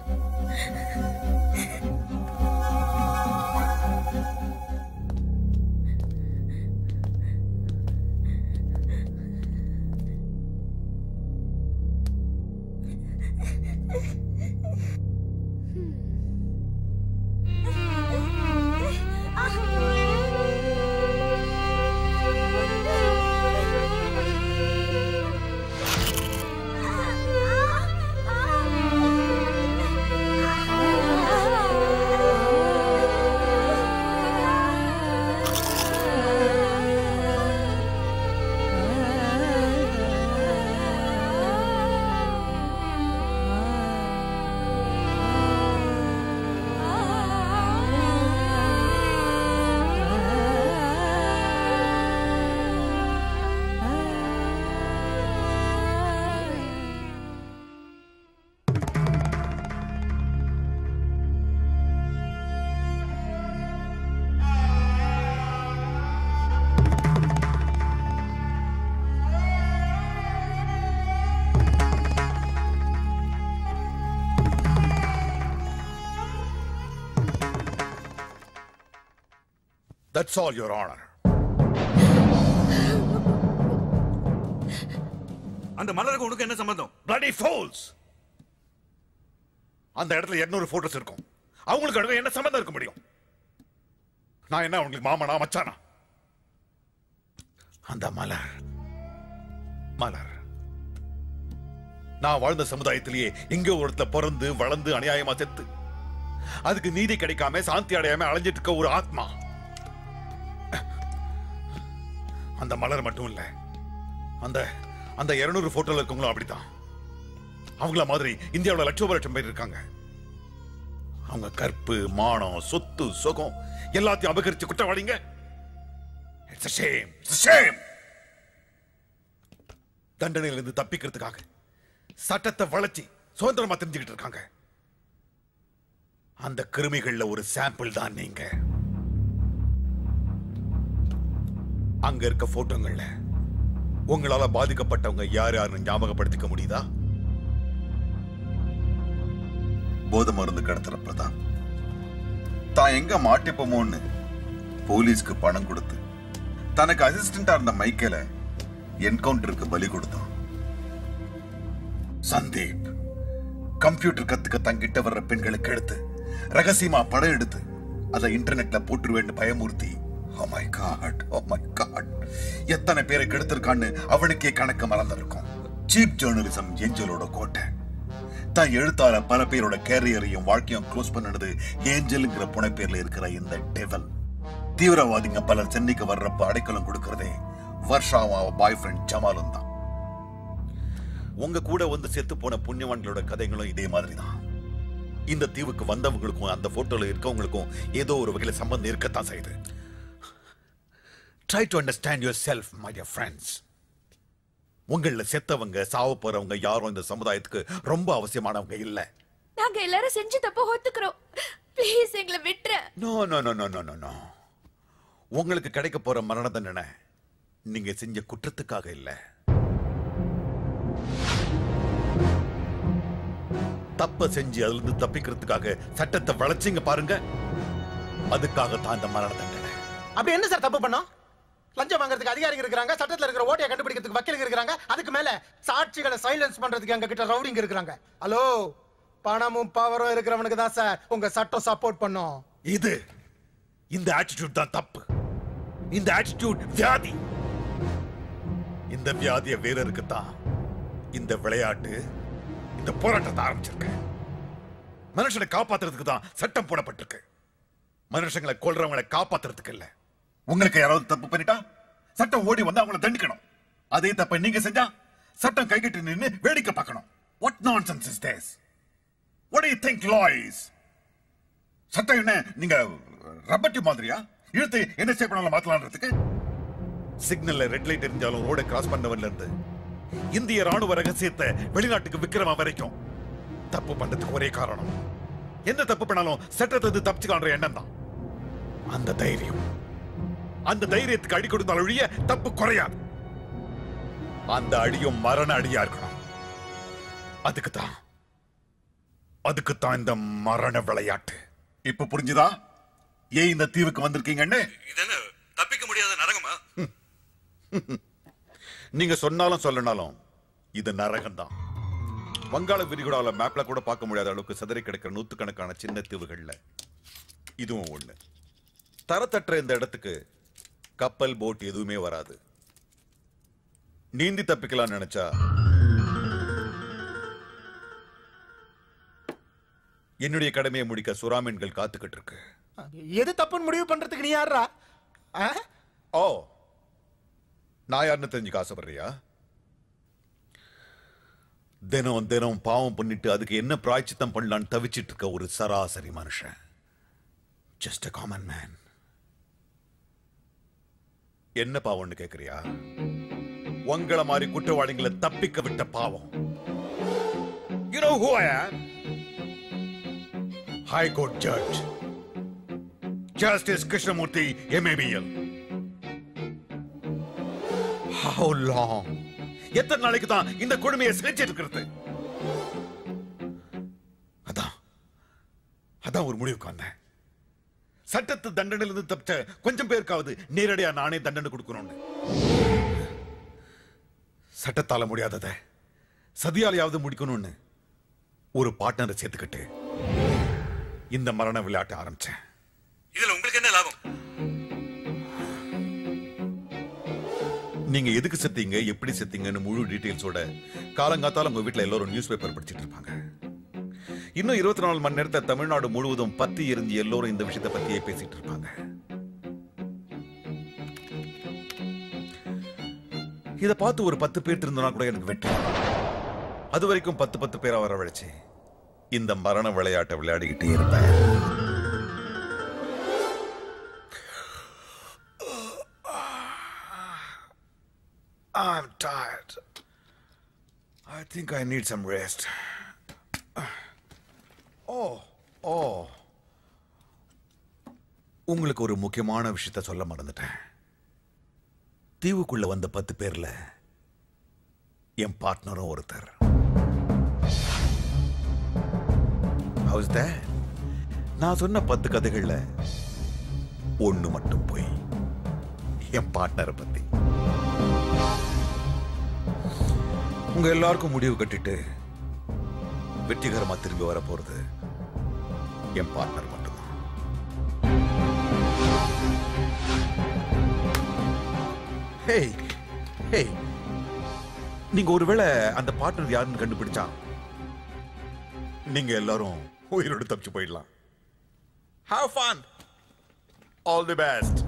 தட்ஸ் ஆல் யுவர் ஆனர் அந்த மலருக்கு உனக்கு என்ன சம்பந்தம் bloody fools அந்த இடத்துல 200 போட்டோஸ் இருக்கும் அவங்களுக்கு நடுவே என்ன சம்பந்தம் இருக்க முடியும் நான் என்ன உங்களுக்கு மாமனா மச்சானா அந்த மலர் மலர் நான் வாழ்ந்த சமுதாயத்திலேயே எங்கோ ஒரு இடத்துல பிறந்து வளர்ந்து அநியாயமா செத்து அதுக்கு நீதி கிடைக்காம சாந்தி அடையாம அலைஞ்சிட்டு இருக்க ஒரு ஆத்மா அந்த மலர் மட்டும் இல்ல அந்த அந்த 200 போட்டோல இருக்கவங்களும் அப்படித்தான் அவங்கள மாதிரி இந்தியாவுல லட்சோப லட்சம் பேர் இருக்காங்க அவங்க கற்பு மானம் சொத்து சுகம் எல்லாத்தையும் அபகரிச்சு குற்றவாளிங்க இட்ஸ் ஷேம் ஷேம் தண்டனையிலிருந்து தப்பிக்கிறதுக்காக சட்டத்தை வளைச்சி சுதந்திரமா தெரிஞ்சுக்கிட்டு இருக்காங்க அந்த கிருமிகள்ல ஒரு சாம்பிள் தான் நீங்க அங்க இருக்க போட்டோங்கள்ல உங்களால பாதிக்கப்பட்டவங்க யார் யாருன்னு ஞாபகப்படுத்திக்க முடியுதா போதை மருந்து கடத்துற பிரதாப் தான் எங்க மாட்டிப்போமோன்னு போலீஸ்க்கு பணம் கொடுத்து தனக்கு அசிஸ்டண்டா இருந்த மைக்கேல என்கவுண்டருக்கு பலி கொடுத்தான் சந்தீப் கம்ப்யூட்டர் கத்துக்க தங்கிட்ட வர்ற பெண்களுக்கு எடுத்து ரகசியமா படம் எடுத்து அதை இன்டர்நெட்ல போட்டுருவேன்னு பயமுறுத்தி oh my god oh my god எத்தனை பேரை கெடுத்திருக்கான்னு அவனுக்கே கணக்கு மறந்திருக்கும் சீப் ஜேர்னலிசம் ஏஞ்சலோட கோட்டை தான் எழுத்தால பல பேரோட கேரியரையும் வாழ்க்கையும் க்ளோஸ் பண்ணுனது ஏஞ்சலுங்கிற புனைப்பேர்ல இருக்கிற இந்த டெவல் தீவிரவாதிங்க பலர் சென்னைக்கு வர்றப்ப அடைக்கலம் கொடுக்கறதே வர்ஷாவும் அவ பாய் ஃப்ரெண்ட் ஜமாலும் தான் உங்க கூட வந்து செத்து போன புண்ணியவான்களோட கதைகளும் இதே மாதிரி தான் இந்த தீவுக்கு வந்தவங்களுக்கும் அந்த போட்டோல இருக்கவங்களுக்கும் ஏதோ ஒரு வகையில சம்பந்தம் இருக்கத்தான் செய்யுது try to understand yourself my dear friends உங்கள செத்தவங்க சாவ போறவங்க யாரும் இந்த சமுதாயத்துக்கு ரொம்ப அவசியமானவங்க இல்ல நாங்க எல்லாரும் செஞ்சு தப்ப ஒத்துக்கிறோம் ப்ளீஸ் எங்களை விட்டுற no no no no no no no உங்களுக்கு கிடைக்க போற மரண தண்டனை நீங்க செஞ்ச குற்றத்துக்காக இல்ல தப்ப செஞ்சு அதுல இருந்து தப்பிக்கிறதுக்காக சட்டத்தை வளைச்சிங்க பாருங்க அதுக்காகத்தான் இந்த மரண தண்டனை அப்படி என்ன சார் தப்பு பண்ணோம் லஞ்சம் வாங்குறதுக்கு அதிகாரிகள் இருக்கிறாங்க சட்டத்துல இருக்கிற ஓட்டையை கண்டுபிடிக்கிறதுக்கு வக்கீலுங்க இருக்கிறாங்க அதுக்கு மேல சாட்சிகளை சைலன்ஸ் பண்றதுக்கு எங்க கிட்ட ரவுடிங்க இருக்கிறாங்க ஹலோ பணமும் பவரும் இருக்கிறவனுக்கு தான் சார் உங்க சட்டம் சப்போர்ட் பண்ணும் இது இந்த ஆட்டிடியூட் தான் தப்பு இந்த ஆட்டிடியூட் வியாதி இந்த வியாதிய வீரருக்கு தான் இந்த விளையாட்டு இந்த போராட்டத்தை ஆரம்பிச்சிருக்கேன் மனுஷனை காப்பாத்துறதுக்கு தான் சட்டம் போடப்பட்டிருக்கு மனுஷங்களை கொல்றவங்களை காப்பாத்துறதுக்கு இல்ல உங்களுக்கு யாராவது தப்பு பண்ணிட்டா சட்டம் ஓடி வந்து அவங்கள தண்டிக்கணும் அதே தப்பை நீங்க செஞ்சா சட்டம் கைகிட்டு நின்னு வேடிக்கை பார்க்கணும் what nonsense is this what do you think laws சட்டம் என்ன நீங்க ரப்பட்டி மாதிரியா இழுத்து என்ன ஸ்டெப் பண்ணாலும் மாத்தலான்றதுக்கு சிக்னல்ல ரெட் லைட் எரிஞ்சாலும் ரோட கிராஸ் பண்ணவன்ல இருந்து இந்திய ராணுவ ரகசியத்தை வெளிநாட்டுக்கு விக்கிரம வரைக்கும் தப்பு பண்றதுக்கு ஒரே காரணம் எந்த தப்பு பண்ணாலும் சட்டத்தை இருந்து தப்பிச்சுக்கலான்ற எண்ணம் தான் அந்த தைரியம் அந்த தைரியத்துக்கு அடி கொடுத்தால் ஒழிய தப்பு குறையாது அந்த அடியும் மரண அடியா இருக்கணும் அதுக்கு தான் அதுக்கு தான் இந்த மரண விளையாட்டு இப்ப புரிஞ்சுதா ஏன் இந்த தீவுக்கு வந்திருக்கீங்கன்னு இது என்ன தப்பிக்க முடியாத நரகமா நீங்க சொன்னாலும் சொல்லனாலும் இது நரகம் தான் வங்காள விரிகுடால மேப்ல கூட பார்க்க முடியாத அளவுக்கு சிதறி கிடக்கிற நூத்துக்கணக்கான சின்ன தீவுகள்ல இதுவும் ஒண்ணு தரத்தற்ற இந்த இடத்துக்கு கப்பல் போட் எதுவுமே வராது நீந்தி தப்பிக்கலாம்னு நினைச்சா என்னுடைய கடமையை முடிக்க சுறாமீன்கள் காத்துக்கிட்டு இருக்கு எது தப்புன்னு முடிவு பண்றதுக்கு நீ யாரா ஓ நான் யாருன்னு தெரிஞ்சுக்க ஆசைப்படுறியா தினம் தினம் பாவம் பண்ணிட்டு அதுக்கு என்ன பிராய்ச்சித்தம் பண்ணலான்னு தவிச்சிட்டு இருக்க ஒரு சராசரி மனுஷன் ஜஸ்ட் காமன் மேன் என்ன பாவம்னு கேக்குறியா உங்கள மாதிரி குற்றவாளிகளை தப்பிக்க விட்ட பாவம் You know who I am? High Court Judge. Justice Krishnamurthy, MABL. How long? எத்தனை நாளைக்கு தான் இந்த கொடுமையை சிகிச்சை இருக்கிறது அதான் அதான் ஒரு முடிவுக்கு வந்தேன் சட்டத்து தண்டனையிலிருந்து தப்பிச்ச கொஞ்சம் பேருக்காவது நேரடியா நானே தண்டனை கொடுக்கணும்னு சட்டத்தால முடியாதத சதியாலையாவது முடிக்கணும்னு ஒரு பார்ட்னரை சேர்த்துக்கிட்டு இந்த மரண விளையாட்டை ஆரம்பிச்சேன் இதுல உங்களுக்கு என்ன லாபம் நீங்க எதுக்கு செத்தீங்க எப்படி செத்தீங்கன்னு முழு டீடைல்ஸோட காலங்காத்தால உங்க வீட்ல எல்லாரும் நியூஸ் பேப்பர் படிச்சிட்டு இருப்பாங்க இன்னும் இருபத்தி நாலு மணி நேரத்தை தமிழ்நாடு முழுவதும் பத்தி எரிஞ்சு எல்லோரும் இந்த விஷயத்தை பத்தியே பேசிட்டு இருப்பாங்க இத பார்த்து ஒரு பத்து பேர் இருந்தனா கூட எனக்கு வெற்றி அது வரைக்கும் பத்து பத்து பேரா வரவழைச்சு இந்த மரண விளையாட்டை விளையாடிக்கிட்டே இருப்பேன் I'm tired. I think I need some rest. Oh, oh. உங்களுக்கு ஒரு முக்கியமான விஷயத்த சொல்ல மறந்துட்டேன் தீவுக்குள்ள வந்த பத்து பேர்ல என் பார்ட்னரும் ஒருத்தர் ஹவுஸ் that? நான் சொன்ன பத்து கதைகள்ல ஒண்ணு மட்டும் போய் என் பார்ட்னரை பத்தி உங்க எல்லாருக்கும் முடிவு கட்டிட்டு வெற்றிகரமா திரும்பி வர போறது என் பார்ட்னர் மட்டும்தான் ஹேய் ஹேய் நீங்க ஒருவேளை அந்த பார்ட்னர் யாருன்னு கண்டுபிடிச்சா நீங்க எல்லாரும் உயிரோடு தப்பிச்சு போயிடலாம் have fun all the best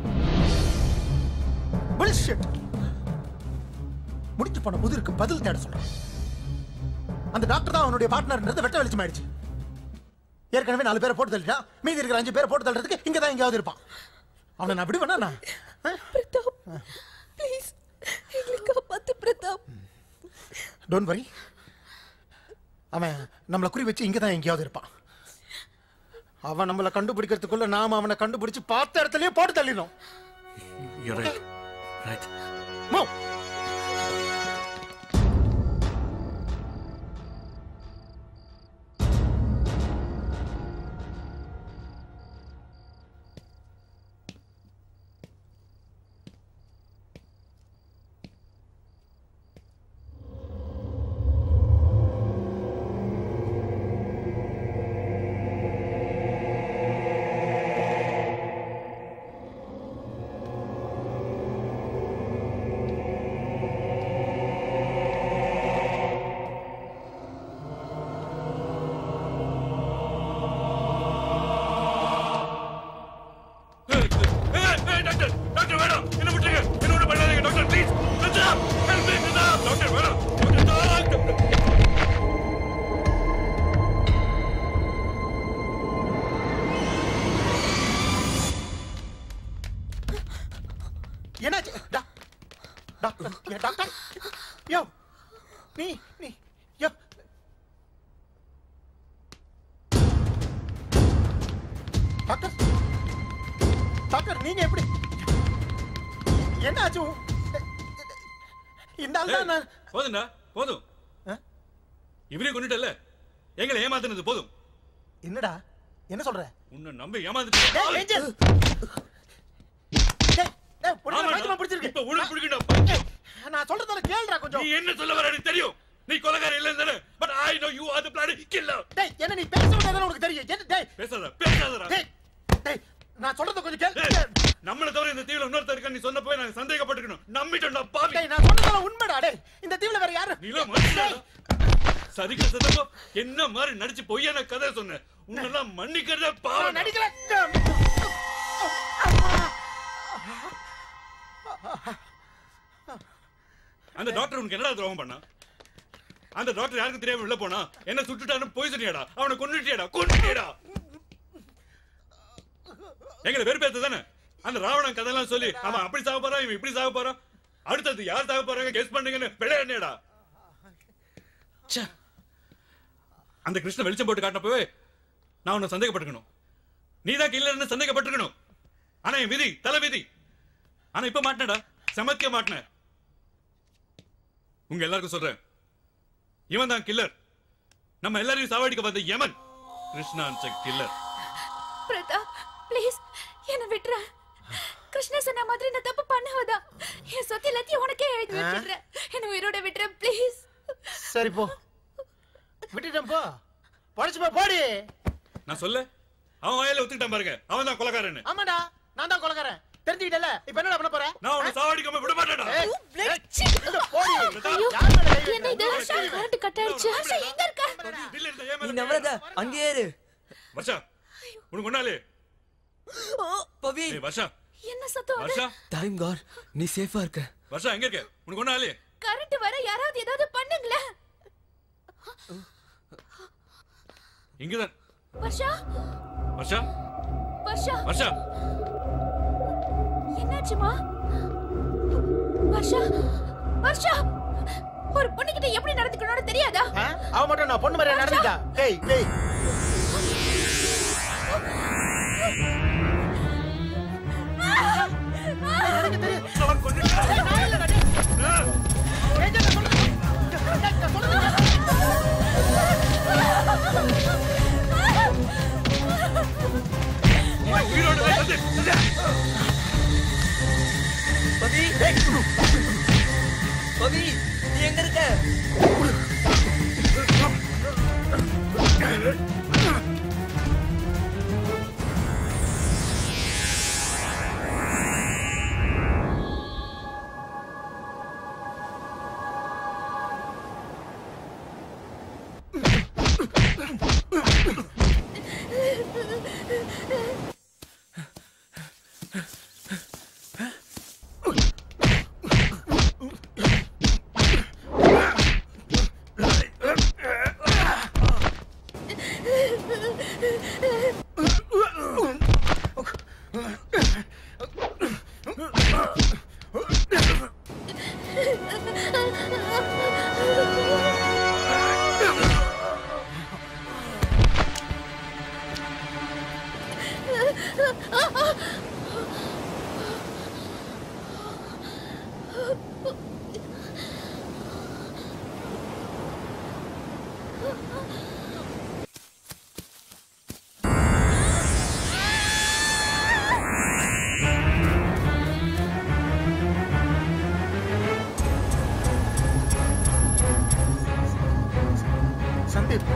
bullshit முடிஞ்சு போன புதிருக்கு பதில் தேட சொல்றேன் அந்த டாக்டர் தான் அவனுடைய பார்ட்னர்ன்றது வெட்ட வெளிச்சம் ஆயிடுச்சு ஏற்கனவே நாலு பேரை போட்டு தள்ளிட்டான் மீதி இருக்கிற அஞ்சு பேரை போட்டு தள்ளுறதுக்கு இங்க தான் எங்கேயாவது இருப்பான் அவனை நான் அப்படி பண்ணா நான் பிரதாப் ப்ளீஸ் எங்களை காப்பாத்து பிரதாப் டோன்ட் வரி அவன் நம்மளை குறி வச்சு இங்க தான் எங்கேயாவது இருப்பான் அவன் நம்மளை கண்டுபிடிக்கிறதுக்குள்ள நாம அவனை கண்டுபிடிச்சு பார்த்த இடத்துலயே போட்டு தள்ளிடணும் You're right. Right. Move. Doctor doctor வேணாம் என்ன விட்டுருங்க என்ன ஒண்ணு பண்ணாதீங்க doctor please Pratap help me Pratap doctor வேணாம் டாக்டர் என்னாச்சு டா- டாக்டர் ஏ, டாக்டர் யோ நீ நீ யோ டாக்டர் டாக்டர் நீங்க எப்படி என்னாச்சு இந்த ஆள் தான் நான் போதும்டா போதும் இவரையும் கொண்டுட்டல எங்களை ஏமாத்துனது போதும் என்னடா என்ன சொல்ற உன்னை நம்பி டேய், ஏமாந்துட்டு ஏஞ்சல் டேய், டேய், உனக்கு ஆமாடா. பயங்கரமா பிடிச்சிருக்கு இப்ப உனக்கு பிடிக்கணும் நான் சொல்றதால கேளுடா கொஞ்சம் நீ என்ன சொல்ல வர எனக்கு தெரியும் நீ கொலைகார இல்லன்னு தானே but I know you are the bloody killer டேய் என்ன நீ பேச விட்டாதான் உனக்கு தெரியும் என்ன டேய் பேசாத பேசாதடா டேய் டேய் நான் சொல்றத கொஞ்சம் கேளு ஏய், நம்மள தவிர இந்த தீவுல இன்னொருத்தர் இருக்கா நீ சொன்னப்போ நான் சந்தேகப்பட்டிருக்கணும் நம்பிட்டோம்டா பாவி டேய் நான் சொன்னதால உண்மைடா டேய் இந்த தீவுல வேற யாரு நீலாம் மனுஷனா சரிக்கு சதப்போ என்ன மாதிரி நடிச்சு பொய்யான கதை சொன்ன உன்னெல்லாம் மன்னிக்கிறதே பாவம் நான் நடிக்கல அந்த டாக்டர் உனக்கு என்னடா துரோகம் பண்ணா அந்த டாக்டர் யாருக்கு தெரியாம உள்ள போனா என்ன சுட்டுட்டான்னு போய் சொன்னியாடா அவனை கொன்னுட்டியாடா கொன்னுட்டியாடா எங்களை வெறுப்பேத்து தானே அந்த ராவணன் கதையெல்லாம் சொல்லி அவன் அப்படி சாக போறான் இவன் இப்படி சாக போறான் அடுத்தது யார் சாக போறாங்க கெஸ் பண்ணுங்கன்னு விளையாடினேடா ச்சே. அந்த கிருஷ்ண வெளிச்சம் போட்டு காட்டினப்பவே நான் உன்னை சந்தேகப்பட்டுக்கணும் நீதான் கில்லர்னு சந்தேகப்பட்டிருக்கணும் ஆனா என் விதி தலை விதி ஆனா இப்ப மாட்டினடா சமத்திய மாட்டின உங்க எல்லாருக்கும் சொல்றேன் இவன் தான் கில்லர் நம்ம எல்லாரையும் சாவடிக்க வந்த யமன் கிருஷ்ணான் கில்லர் பிரதாப் ப்ளீஸ் என்ன விட்டுற கிருஷ்ணா சொன்ன மாதிரி நான் தப்பு பண்ணவதா என் சொத்து எல்லாத்தையும் உனக்கே எழுதி வச்சிடுறேன் என்ன உயிரோட விட்டுற ப்ளீஸ் சரி போ விட்டுட்டேன் போ படைச்சு போ போடி நான் சொல்ல அவன் வாயில ஒத்துக்கிட்டான் பாருங்க அவன் தான் கொலகாரன்னு ஆமாடா நான் தான் கொலகாரன் தெரிஞ்சுக்கிட்டல இப்ப என்னடா பண்ண போற நான் உன்னை சாவடிக்காம விட மாட்டேன்டா ஏய், ஏய், இங்க போடி ஐயோ யார் மேல கை என்ன இது கரண்ட் கட் ஆயிடுச்சு ஆஷா எங்க இருக்க நீ நவரதா அங்கேயே இரு வர்ஷா உனக்கு ஒன்னாலே பவி ஏய் வர்ஷா என்ன சத்தம் அது? வர்ஷா டைம் காட் நீ சேஃபா இருக்க வர்ஷா எங்க இருக்க உனக்கு ஒன்னாலே கரண்ட் வர யாராவது ஏதாவது பண்ணுங்களேன் இங்கதான் வர்ஷா வர்ஷா வர்ஷா வர்ஷா என்னாச்சுமா வர்ஷா வர்ஷா ஒரு பொண்ணுகிட்ட எப்படி நடந்துக்கணும்னு தெரியாதா அவ மட்டும் நான் பொண்ணு மாதிரி நடந்துட்டா டேய் டேய் பவி பவி நீ எங்க இருக்க சந்தீப்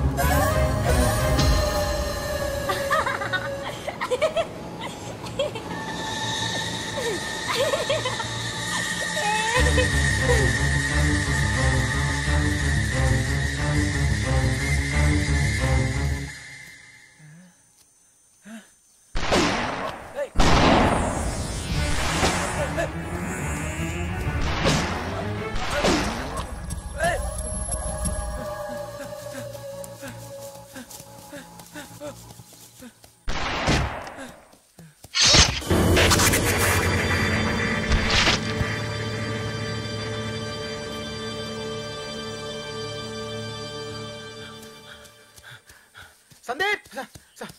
சந்தீப் ச- ச-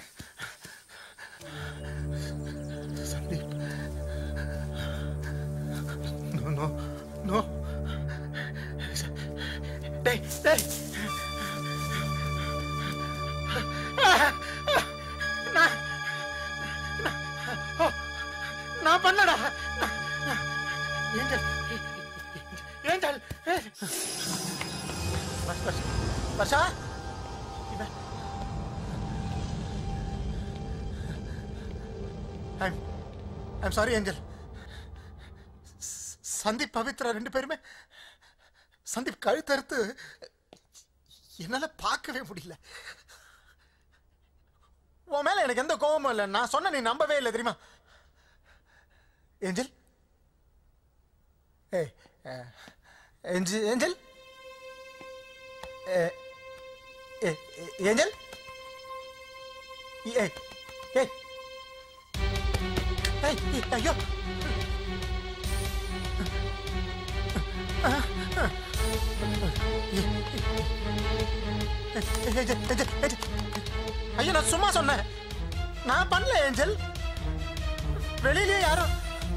சந்தீப் நோ நோ நோ டேய் டேய் நான் நான்- ஓ, நான் பண்ணடா ஏஞ்சல் ஏஞ்சல் வர்ஷா இவன் I'm I'm sorry angel Sandeep Pavithra ரெண்டு பேருமே சந்தீப் கழுத்தறுத்து என்னால பார்க்கவே முடியல உன் மேல எனக்கு எந்த கோபமும் இல்லை நான் சொன்ன நீ நம்பவே இல்லை தெரியுமா ஏஞ்சல் ஏய் அஹ், ஏஞ்சல் ஏஞ்சல் ஏ- ஏ- ஏ- ஏஞ்சல் ஏய் ஏய் ஏய் ஏய், ஐயோ ஏஞ்சல் ஏஞ்சல் ஏஞ்சல் ஐயோ நான் சும்மா சொன்னேன் நான் பண்ணல ஏஞ்சல் வெளியிலேயே யாரும்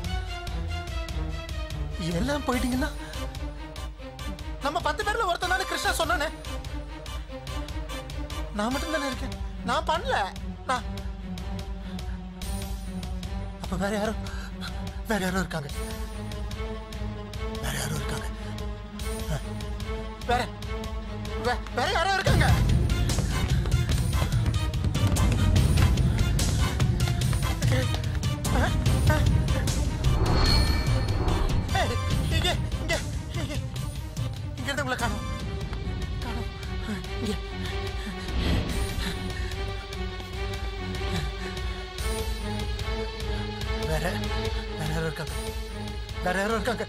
எல்லாம் போயிட்டீங்கன்னா நம்ம பத்து பேர்ல ஒருத்தன் தானே கிருஷ்ணா சொன்னானே நான் மட்டும் தானே இருக்கேன் நான் பண்ணல நான் வேற யாரும் வேற யாரும் இருக்காங்க வேற யாரும் இருக்காங்க அஹ், வேற வே- வேற யாரும் இருக்காங்க அஹ், அஹ். ஏய், இங்க இங்க இங்க இங்க இருந்து உங்களை காணும் காணும் இங்க வேற வேற யாரும் இருக்காங்க வேற யாரும் இருக்காங்க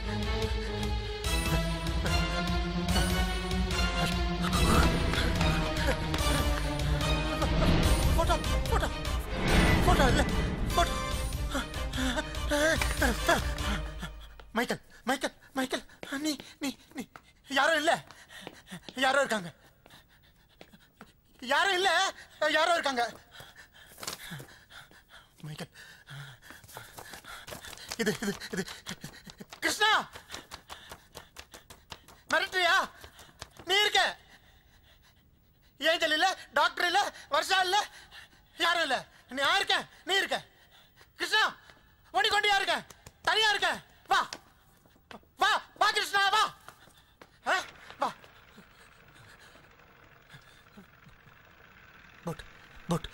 போட்டோ போட்டோ போட்டோ இல்ல போட்டோ மைக்கேல் மைக்கேல் மைக்கேல் நீ நீ நீ யாரும் இல்ல யாரோ இருக்காங்க யாரும் இல்ல யாரோ இருக்காங்க மைக்கேல் இது இது இது கிருஷ்ணா மிரட்டுறியா நீ இருக்க ஏஞ்சல் இல்ல டாக்டர் இல்ல வருஷா இல்ல யாரும் இல்ல நீ யார் இருக்க நீ இருக்க கிருஷ்ணா ஓடிக்கொண்டு யார் இருக்க தனியா இருக்க வா வா வா கிருஷ்ணா வா ஆ, வா போட் போட்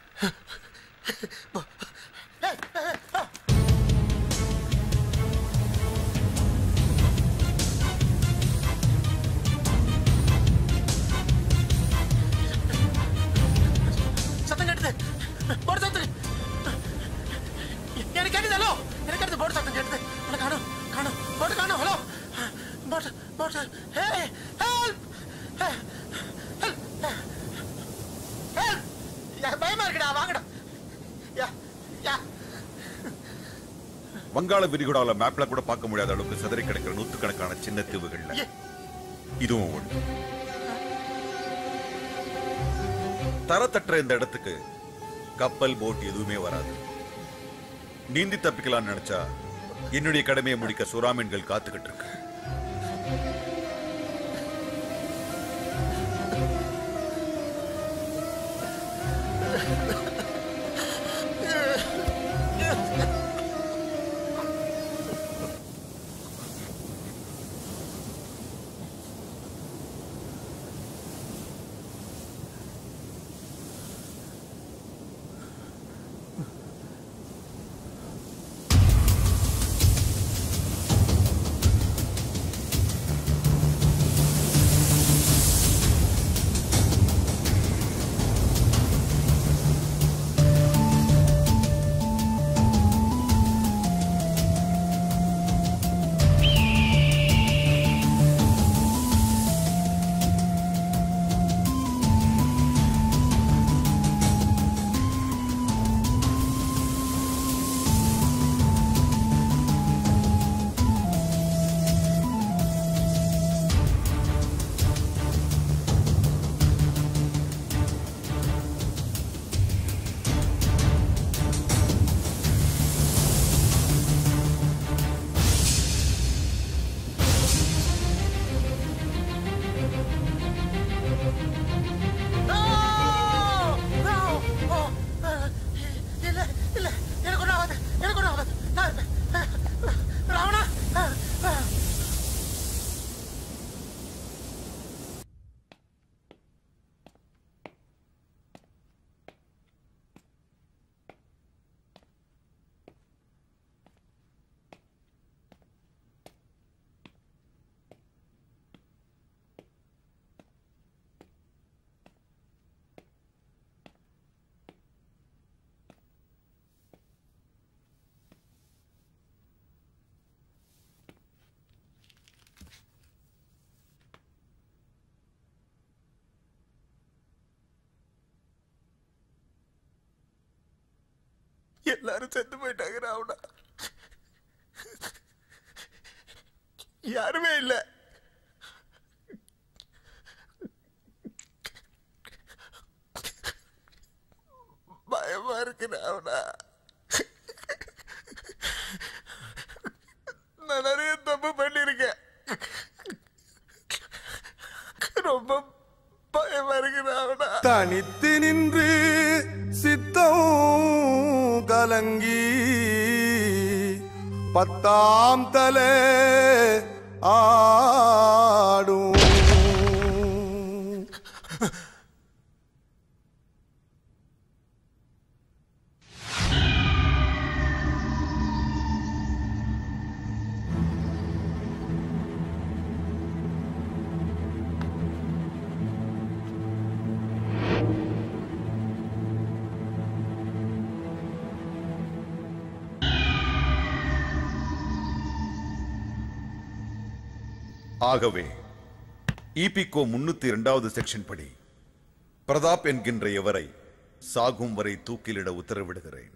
போ- ஏய், ஏய், ஏய், ஆ. சத்தம் கேட்டது போடு சத்தம் எனக்கு கேட்டது ஹலோ எனக்கு கேட்டது போடு சத்தம் கேட்டது எனக்கு காணும் காணும் போட்டு காணும் ஹலோ போட்டு போட்டு ஹே ஹெல்ப் ஹெல்ப் பயமா இருக்குடா வாங்கடா யா யா வங்காள விரிகுடால மேப்ல கூட பார்க்க முடியாத அளவுக்கு சிதறி கிடக்கிற நூத்துக்கணக்கான சின்ன தீவுகள்ல இதுவும் ஒண்ணு தரத்தற்ற இந்த இடத்துக்கு கப்பல் போட் எதுவுமே வராது நீந்தி தப்பிக்கலாம்னு நினைச்சா என்னுடைய கடமையை முடிக்க சுறாமீன்கள் காத்துக்கிட்டு இருக்கு இல்ல இல்ல எனக்கு ஒன்றும் ஆகாது எனக்கு ஒன்றும் ஆகாது நான் இருப்பேன் ராவணா எல்லாரும் செத்து போயிட்டாங்க ராவணா யாருமே இல்ல பயமா இருக்கு ராவணா நான் நிறைய தப்பு பண்ணிருக்கேன் ரொம்ப பயமா இருக்கு ராவணா தனித்து நின்று சித்தம் கல கலங்கி பத்தாம் தலை ஆடும் ஆகவே இபிகோ முன்னூத்தி இரண்டாவது செக்ஷன் படி பிரதாப் என்கின்ற எவரை சாகும் வரை தூக்கிலிட உத்தரவிடுகிறேன்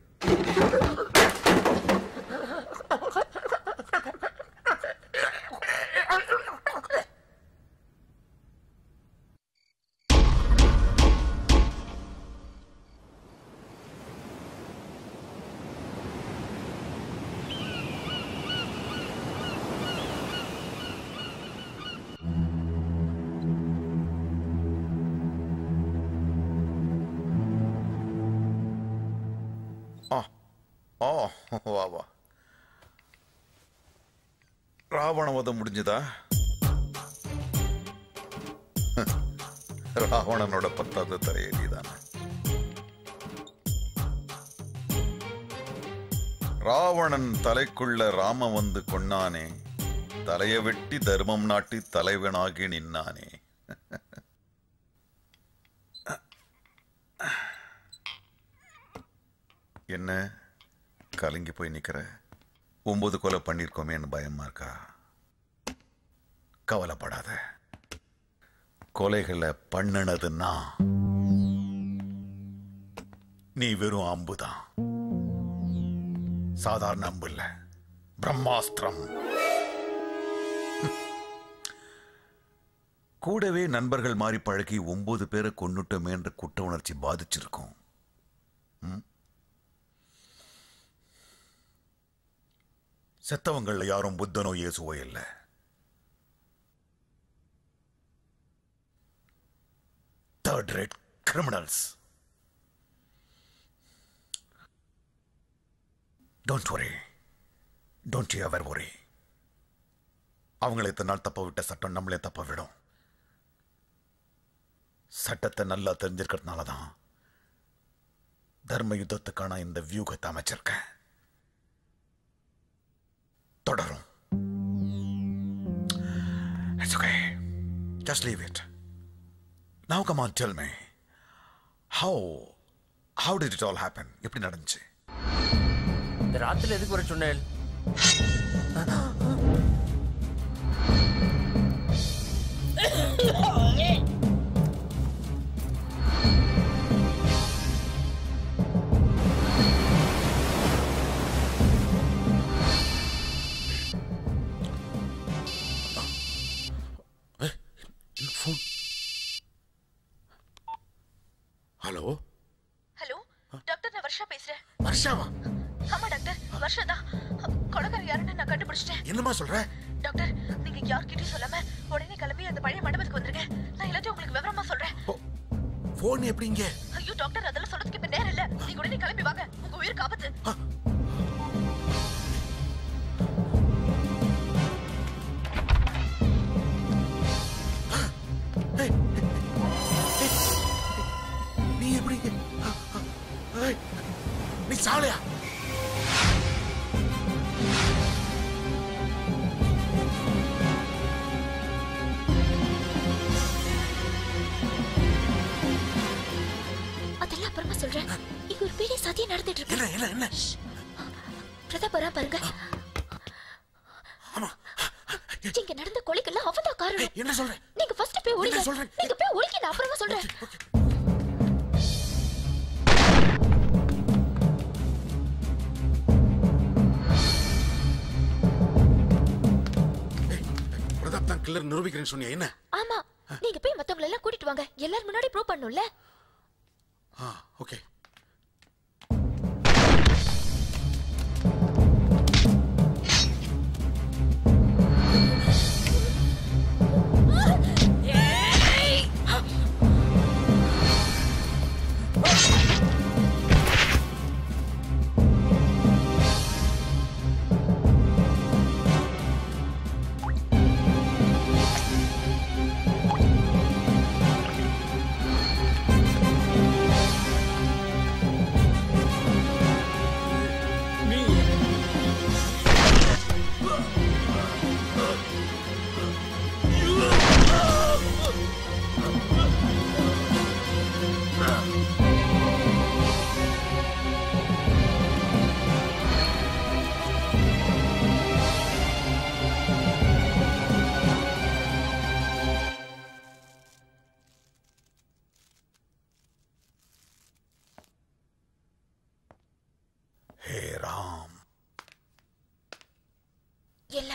ஆ ஆ வா வா ராவணவதம் முடிஞ்சதா ராவணனோட பத்தாவது தரையை நீதானே ராவணன் தலைக்குள்ள ராம வந்து கொன்னானே தலைய வெட்டி தர்மம் நாட்டி தலைவனாகி நின்னானே என்ன கலங்கி போய் நிக்கிற ஒன்பது கொலை பண்ணிருக்கோமேன்னு பயமா இருக்கா கவலைப்படாத கொலைகளை பண்ணினதுன்னா நீ வெறும் அம்புதான் சாதாரண அம்பு இல்ல பிரம்மாஸ்திரம் கூடவே நண்பர்கள் மாறி பழகி ஒன்பது பேரை கொன்னுட்டோமே என்ற குற்ற உணர்ச்சி பாதிச்சிருக்கும் ம்? செத்தவங்கள்ல யாரும் புத்தனோ இயேசுவோ இல்லை third rate criminals don't worry don't you ever worry அவங்களை இத்தனை நாள் தப்ப விட்ட சட்டம் நம்மளே தப்ப விடும் சட்டத்தை நல்லா தெரிஞ்சிருக்கிறதுனால தான் தர்ம யுத்தத்துக்கான இந்த வியூகத்தை அமைச்சிருக்கேன் தொடரும் It's okay. Just leave it. Now come on, tell me. How how did it all happen? எப்படி நடந்துச்சு இந்த ராத்திரில எதுக்கு வர சொன்னேன் ஹலோ ஹலோ டாக்டர் நான் வர்ஷா பேசுறேன் வர்ஷாவா ஆமா டாக்டர் வர்ஷா தான் கொடக்கார யாருன்னு நான் கண்டுபிடிச்சிட்டேன் என்னம்மா சொல்ற டாக்டர் நீங்க யார்கிட்டயும் சொல்லாம உடனே கிளம்பி அந்த பழைய மண்டபத்துக்கு வந்துருங்க நான் எல்லாத்தையும் உங்களுக்கு விவரமா சொல்றேன் போன் எப்படிங்க ஐயோ டாக்டர் அதெல்லாம் சொல்றதுக்கு இப்ப நேரம் இல்ல நீங்க உடனே கிளம்பி வாங்க உங்க உயிருக்கு ஆபத்து நீ எப்படி இங்க? ஏய், நீ சாலையா அதெல்லாம் அப்புறமா சொல்றேன் இங்க ஒரு பெரிய சதியம் நடந்துட்டு இருக்கு என்ன என்ன என்ன பிரதாப் வரா பாருங்க இங்க நடந்த கொலைக்கெல்லாம் அவன்தான் காரணம் என்ன சொல்ற நீங்க ஃபர்ஸ்ட் போய் ஒளிங்க சொல்றேன்? நீங்க போய் ஒளிங்க நான் அப்புறமா சொல்றேன் பிரதாப் தான் கில்லர் நிரூபிக்கிறேன்னு சொன்னியா என்ன ஆமா நீங்க போய் மத்தவங்க எல்லாம் கூட்டிட்டு வாங்க எல்லாரும் முன்னாடி ப்ரூவ் பண்ணும்ல ஆ ஓகே ஏய்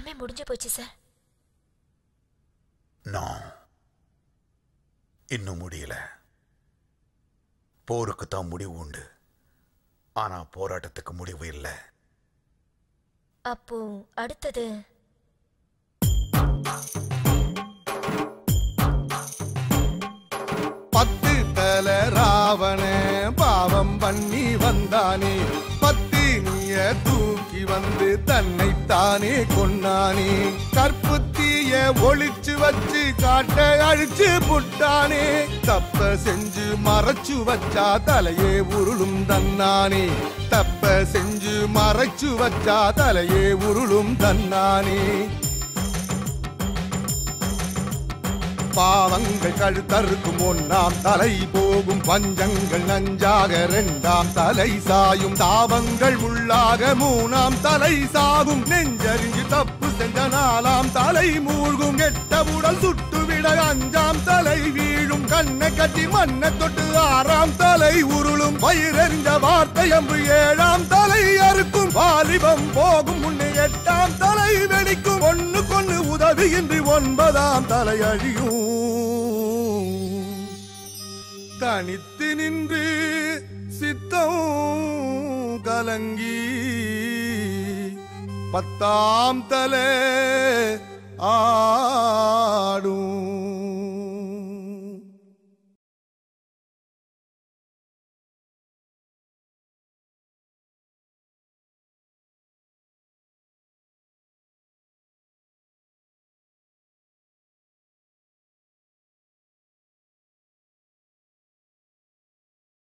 எல்லாமே முடிஞ்சு போச்சு சார் நான் இன்னும் முடியல போருக்கு தான் முடிவு உண்டு ஆனா போராட்டத்துக்கு முடிவு இல்லை அப்போ அடுத்தது பத்து தல ராவண பாவம் பண்ணி வந்தானே பத்தினிய தூக்கி வந்து தன்னை தானே கொன்னானே கற்புத்திய ஒளிச்சு வச்சு காட்ட அழிச்சு புட்டானே தப்ப செஞ்சு மறைச்சு வச்சா தலையே உருளும் தன்னானே தப்ப செஞ்சு மறைச்சு வச்சா தலையே உருளும் தன்னானே பாவங்கள் கழுத்தறுக்கும் ஒன்னாம் தலை போகும் பஞ்சங்கள் நஞ்சாக இரண்டாம் தலை சாயும் தாவங்கள் முள்ளாக மூணாம் தலை சாகும் நெஞ்சறிஞ்சு தப்பு செஞ்ச நாலாம் தலை மூழ்கும் கெட்ட உடல் சுட்டுவிட அஞ்சாம் தலை வீழும் கண்ணை கட்டி மண்ணை தொட்டு ஆறாம் தலை உருளும் வயிறறிஞ்ச வார்த்தை அம்பு ஏழாம் தலை அறுக்கும் வாலிபம் போகும் முன்னே எட்டாம் தலை வெடிக்கும் ஒண்ணு கொன்னு உதவியின்றி ஒன்பதாம் தலை அழியும் தனித்து நின்று சித்தம் கலங்கி பத்தாம் தலை ஆடும்